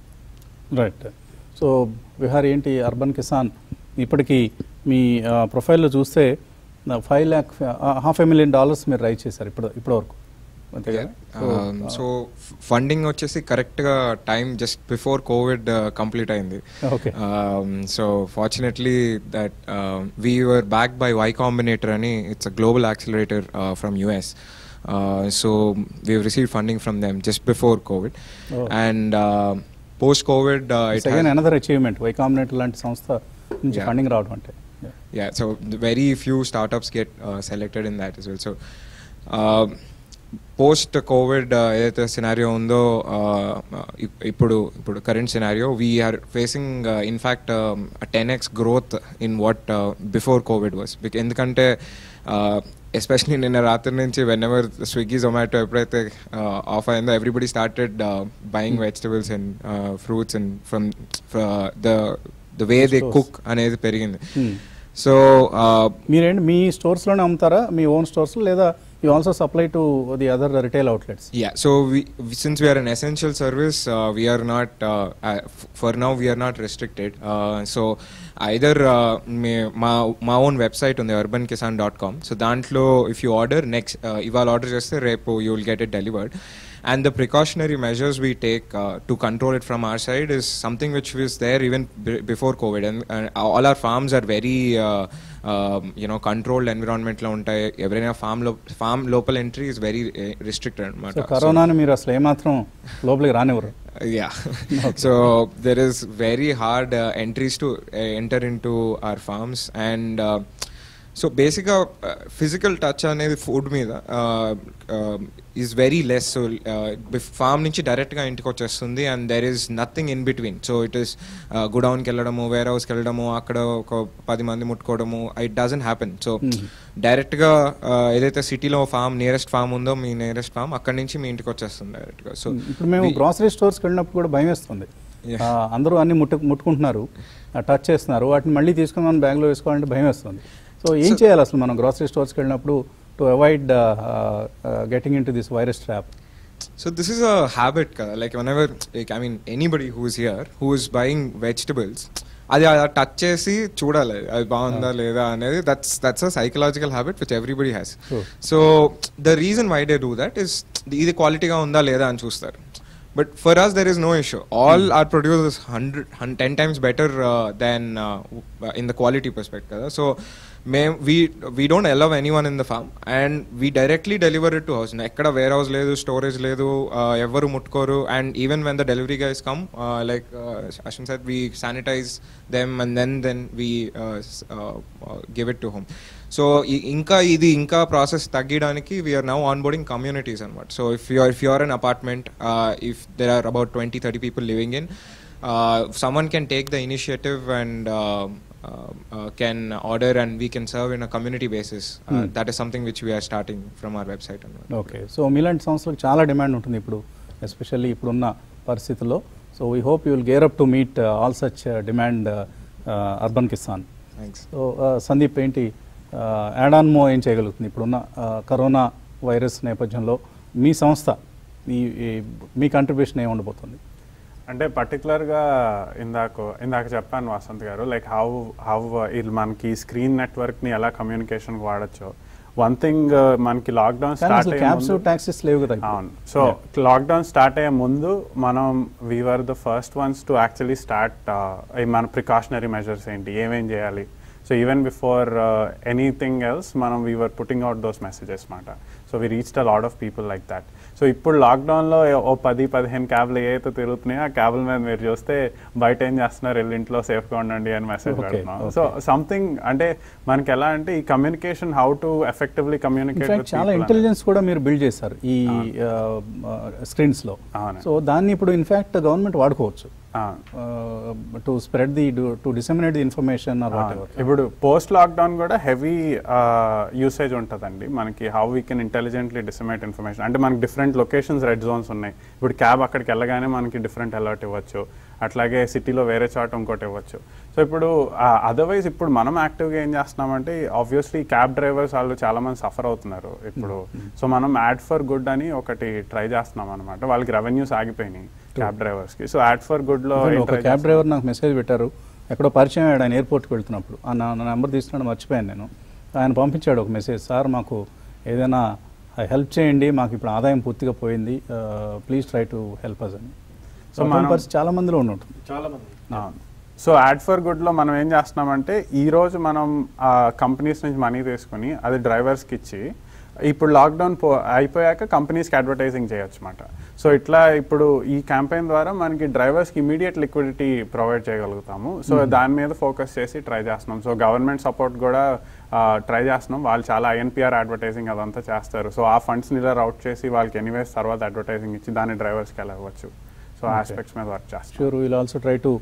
right so Vihar ఏంటి urban Kisan ఇప్పటికీ మీ ప్రొఫైల్లో చూస్తే five lakh half a million dollars మీరు raise చేశారు ఇప్పుడు ఇప్పటివరకు అంతే కదా సో ఫండింగ్ వచ్చేసి కరెక్ట్గా time just before COVID complete అయింది Okay. So fortunately that we were backed by Y Combinator అని it's a global accelerator from US so we receive funding from them just before COVID Oh. And post COVID it's again another achievement Y Combinator లాంటి సంస్థ నుంచి Yeah. Funding రావడం అంటే Yeah. yeah so the very few startups get uh, selected in that as well so uh, post COVID ఏదైతే scenario ఉందో uh, ఇప్- ఇప్పుడు ఇప్పుడు current scenario we are facing in fact ten X growth in what before COVID was ఎందుకంటే especially నిన్న రాత్రి నుంచి when ever Swiggy Zomato ఎప్పుడైతే ఆఫ్ అయిందో everybody started buying vegetables and fruits and from the the way they Stores. Cook అనేది పెరిగింది Hmm. So మీరేంటి మీ స్టోర్స్లోనే అమ్ముతారా మీ ఓన్ స్టోర్స్ లేదా you also supply to the other retail outlets. Yeah, so we, we- since we are an essential service, uh, we are not, uh, uh, f- for now, we are not restricted. Uh, so either uh, me- మా మా own website ఉంది urban Kisan dot com so దాంట్లో if you order next ఇవాళ order చేస్తే రేపు you will get it delivered and the precautionary measures we take to control it from our side is something which was there even before covid and all our farms are very you know controlled ఎన్విరాన్మెంట్లో ఉంటాయి ఎవరైనా farm లో farm లోపల entry is very restricted so అనమాట కరోనాని మీరు అసలు ఏమాత్రం లోపలికి రానివ్వరు yeah so there is very hard uh, entries to uh, enter into our farms and uh, so బేసిక్గా ఫిజికల్ టచ్ అనేది ఫుడ్ మీద is very less so farm నుంచి డైరెక్ట్గా ఇంటికి వచ్చేస్తుంది and there is nothing in between so it is గుడౌన్కి వెళ్ళడము వేర్ హౌస్కి వెళ్ళడము అక్కడ ఒక పది మంది ముట్టుకోవడము ఇట్ డజంట్ హ్యాపెన్ సో డైరెక్ట్గా ఏదైతే సిటీలో ఫామ్ నియరెస్ట్ ఫామ్ ఉందో మీ నియరెస్ట్ ఫామ్ అక్కడి నుంచి మీ ఇంటికి వచ్చేస్తుంది డైరెక్ట్గా సో ఇప్పుడు మేము గ్రాసరీ స్టోర్స్కి వెళ్ళినప్పుడు కూడా భయం వేస్తుంది Yeah. ఆ, అందరూ అన్ని ముట్టు ముట్టుకుంటున్నారు టచ్ చేస్తున్నారు వాటిని మళ్ళీ తీసుకొని మనం బ్యాగ్లో వేసుకోవాలంటే భయం వేస్తుంది సో ఏం చేయాలి అసలు మనం గ్రాసరీ స్టోర్స్కి వెళ్ళినప్పుడు to avoid getting into this virus trap So this is a habit, kada. Like whenever, like I mean, anybody who is here who is buying vegetables, అది అలా టచ్ చేసి చూడాలి అది బాగుందా లేదా అనేది that's that's a psychological habit which everybody has True. So the reason why they do that is ఇది క్వాలిటీగా ఉందా లేదా అని చూస్తారు but for us there is no issue all our producers hundred ten times better than in the quality perspective కదా so మేము we we don't allow anyone in the farm and we directly deliver it to house ఎక్కడ warehouse లేదు storage లేదు uh, ఎవరు ముట్టుకోరు and even when the delivery guys come like Ashwin set we sanitize them and then then we give it to home so ఇంకా ఇది ఇంకా process తగ్గడానికి we're now onboarding communities అనమాట so if you're if you're an apartment if there are about twenty thirty people living in someone can take the initiative and uh, uh, uh, can order and we can serve in a community basis. Uh, Hmm. That is something which we are starting from our website. onward. Okay so మీలాంటి సంస్థలకు చాలా demand ఉంటుంది ఇప్పుడు especially ఇప్పుడున్న పరిస్థితుల్లో so we hope you will gear up to meet all such demand urban Kisan Thanks. So Sandeep ఏంటి యాడాన్మో ఏం చేయగలుగుతుంది ఇప్పుడున్న ఆ, కరోనా వైరస్ నేపథ్యంలో మీ సంస్థ మీ ఈ- మీ కంట్రిబ్యూషన్ ఏమి ఉండబోతుంది అంటే పర్టికులర్గా ఇందాక ఇందాక చెప్పాను వసంత్ గారు లైక్ హౌ హౌ ఇది మనకి స్క్రీన్ నెట్వర్క్ని ఎలా కమ్యూనికేషన్కి వాడచ్చో వన్ థింగ్ మనకి లాక్డౌన్ కానీ స్టార్ట్ అసలు అయ్యే క్యాబ్స్ ముందు- ట్యాక్సీస్ లేవు కదా ఇప్పుడు. అవును సో లాక్డౌన్ స్టార్ట్ అయ్యే ముందు మనం we're the first ones to actually start మన ప్రికాషనరీ మెజర్స్ ఏంటి ఏమేం చేయాలి so even before anything else మనం we're putting out those messages మాట so we reached a lot of people like that so ఇప్పుడు లాక్డౌన్లో ఓ పది పదిహేను క్యాబ్లు ఏవైతే తిరుగుతున్నాయో ఆ క్యాబ్ల మీద మీరు చూస్తే బయట ఏం చేస్తున్నారు వెళ్ళి ఇంట్లో సేఫ్గా ఉండండి అని మెసేజ్ Okay, పెడుతున్నాం okay. సో సంథింగ్ అంటే మనకి ఎలా అంటే ఈ communication how to effectively communicate in fact చాలా ఇంటెలిజెన్స్ కూడా మీరు బిల్డ్ చేశారు ఈ స్క్రీన్స్లో అవును. సో దాన్ని ఇప్పుడు ఇన్ఫాక్ట్ గవర్నమెంట్ వాడుకోవచ్చు to spread the to disseminate the information or whatever ఇప్పుడు పోస్ట్ లాక్డౌన్ కూడా హెవీ యూసేజ్ ఉంటుందండి మనకి how we can intelligently disseminate information అంటే మనకి డిఫరెంట్ లొకేషన్స్ రెడ్ జోన్స్ ఉన్నాయి ఇప్పుడు క్యాబ్ అక్కడికి వెళ్ళగానే మనకి డిఫరెంట్ అలర్ట్ ఇవ్వచ్చు అట్లాగే సిటీలో వేరే చోట ఇంకోటి ఇవ్వచ్చు సో ఇప్పుడు అదర్వైజ్ ఇప్పుడు మనం యాక్టివ్గా ఏం చేస్తున్నామంటే ఆబ్వియస్లీ క్యాబ్ డ్రైవర్స్ వాళ్ళు చాలా మంది సఫర్ అవుతున్నారు ఇప్పుడు సో మనం యాడ్ ఫర్ గుడ్ అని ఒకటి ట్రై చేస్తున్నాం అనమాట వాళ్ళకి రెవెన్యూస్ ఆగిపోయినాయి క్యాబ్ డ్రైవర్స్కి సో యాడ్ ఫర్ గుడ్లో ఒక క్యాబ్ డ్రైవర్ నాకు మెసేజ్ పెట్టారు ఎక్కడో పరిచయం అయ్యాడు ఆయన ఎయిర్పోర్ట్కి వెళ్తున్నప్పుడు ఆ నా నా నెంబర్ తీసుకున్నాడు మర్చిపోయాను నేను ఆయన పంపించాడు ఒక మెసేజ్ సార్ మాకు ఏదైనా హెల్ప్ చేయండి మాకు ఇప్పుడు ఆదాయం పూర్తిగా పోయింది please try to help us అని సో So మన మనం- పరిస్థితి చాలా మందిలో ఉండి ఉంటుంది చాలా మంది అవును సో యాడ్ ఫర్ గుడ్లో మనం ఏం చేస్తున్నామంటే ఈ రోజు మనం ఆ కంపెనీస్ నుంచి మనీ తీసుకుని అది డ్రైవర్స్కి ఇచ్చి ఇప్పుడు లాక్డౌన్ పో అయిపోయాక కంపెనీస్కి అడ్వర్టైజింగ్ చేయొచ్చు అనమాట సో ఇట్లా ఇప్పుడు ఈ క్యాంపెయిన్ ద్వారా మనకి డ్రైవర్స్కి ఇమీడియట్ లిక్విడిటీ ప్రొవైడ్ చేయగలుగుతాము సో దాని మీద ఫోకస్ చేసి ట్రై చేస్తున్నాం సో గవర్నమెంట్ సపోర్ట్ కూడా ట్రై చేస్తున్నాం వాళ్ళు చాలా ఐఎన్పిఆర్ అడ్వర్టైజింగ్ అదంతా చేస్తారు సో ఆ ఫండ్స్ని ఇలా రౌట్ చేసి వాళ్ళకి ఎనీవేస్ తర్వాత అడ్వర్టైజింగ్ ఇచ్చి దాన్ని డ్రైవర్స్కి వెళ్ళవచ్చు సో Okay. ఆస్పెక్ట్స్ మీద వర్క్ చేస్తాం sure will also try to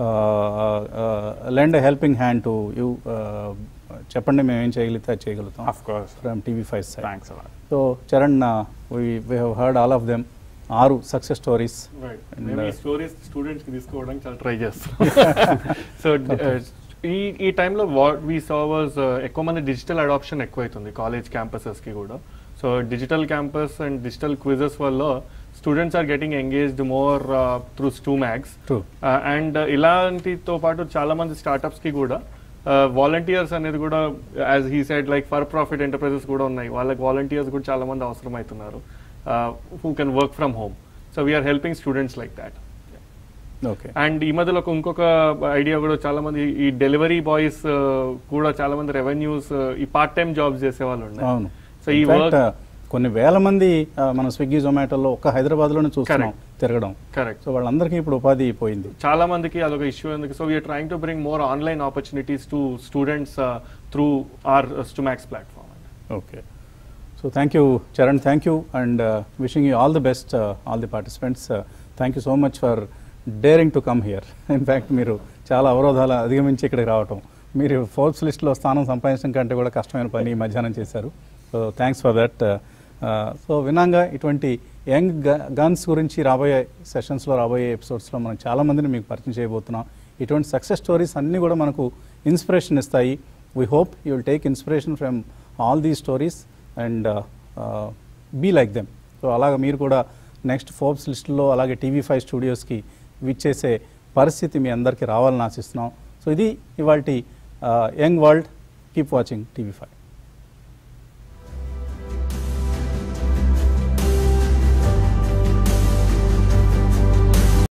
lend a helping hand to you చెప్పండి మేము ఏం చేయగలిగితే అది చేయగలుగుతాం Of course. From TV five side Thanks a lot. So Charan we we have heard all of them ఆరు success stories మేము ఈ స్టోరీస్ స్టూడెంట్స్ కి తీసుకోవడానికి చాలా ట్రై చేస్తాం సో ఈ ఈ టైంలో వాట్ వీ సా వాజ్ ఎక్కువ మంది డిజిటల్ అడాప్షన్ ఎక్కువ అవుతుంది కాలేజ్ క్యాంపసెస్ కి కూడా so digital campus and digital quizzes వల్ల students are getting engaged more through Stumax True. And ఇలాంటితో పాటు చాలా మంది స్టార్టప్స్ కి కూడా వాలంటీర్స్ అనేది కూడా as he side like for profit enterprises కూడా ఉన్నాయి వాళ్ళకి వాలంటీర్స్ కూడా చాలా మంది అవసరం అవుతున్నారు who can work from home so we're helping students like that okay and ఈ మధ్యలో ఒక ఇంకొక ఐడియా కూడా చాలా మంది ఈ డెలివరీ బాయ్స్ కూడా చాలా మంది రెవెన్యూస్ ఈ పార్ట్ టైం జాబ్స్ చేసే వాళ్ళు ఉన్నారు అవును సో ఈ In fact, వర్క్ కొన్ని వేల మంది ఆ, మన స్విగ్గీ జొమాటోలో ఒక్క హైదరాబాద్లోనే చూస్తున్నాం తిరగడం కరెక్ట్ సో వాళ్ళందరికీ ఇప్పుడు ఉపాధి పోయింది చాలా మందికి అదొక ఇష్యూ ఎందుకు so we're trying to bring more online opportunities to students through our Stumax platform okay so thank you Charan thank you and wishing you all the best all the participants thank you so much for daring to come here in fact మీరు చాలా అవరోధాలు అధిగమించి ఇక్కడికి రావటం మీరు Forbes లిస్ట్లో స్థానం సంపాదించడం కంటే కూడా కష్టమైన పని ఈ మధ్యాహ్నం చేశారు so thanks for that so వినాంగా ఇటువంటి యంగ్ గన్స్ గురించి రాబోయే సెషన్స్లో రాబోయే ఎపిసోడ్స్లో మనం చాలామందిని మీకు పరిచయం చేయబోతున్నాం ఇటువంటి సక్సెస్ స్టోరీస్ అన్నీ కూడా మనకు ఇన్స్పిరేషన్ ఇస్తాయి we hope you will take inspiration from all the stories and be like them so అలాగే మీరు కూడా నెక్స్ట్ ఫోర్బ్స్ లిస్టులో అలాగే టీవీ ఫైవ్ స్టూడియోస్కి విచ్చేసే పరిస్థితి మీ అందరికీ రావాలని ఆశిస్తున్నాం సో ఇది ఇవాళ Young World keep watching TV five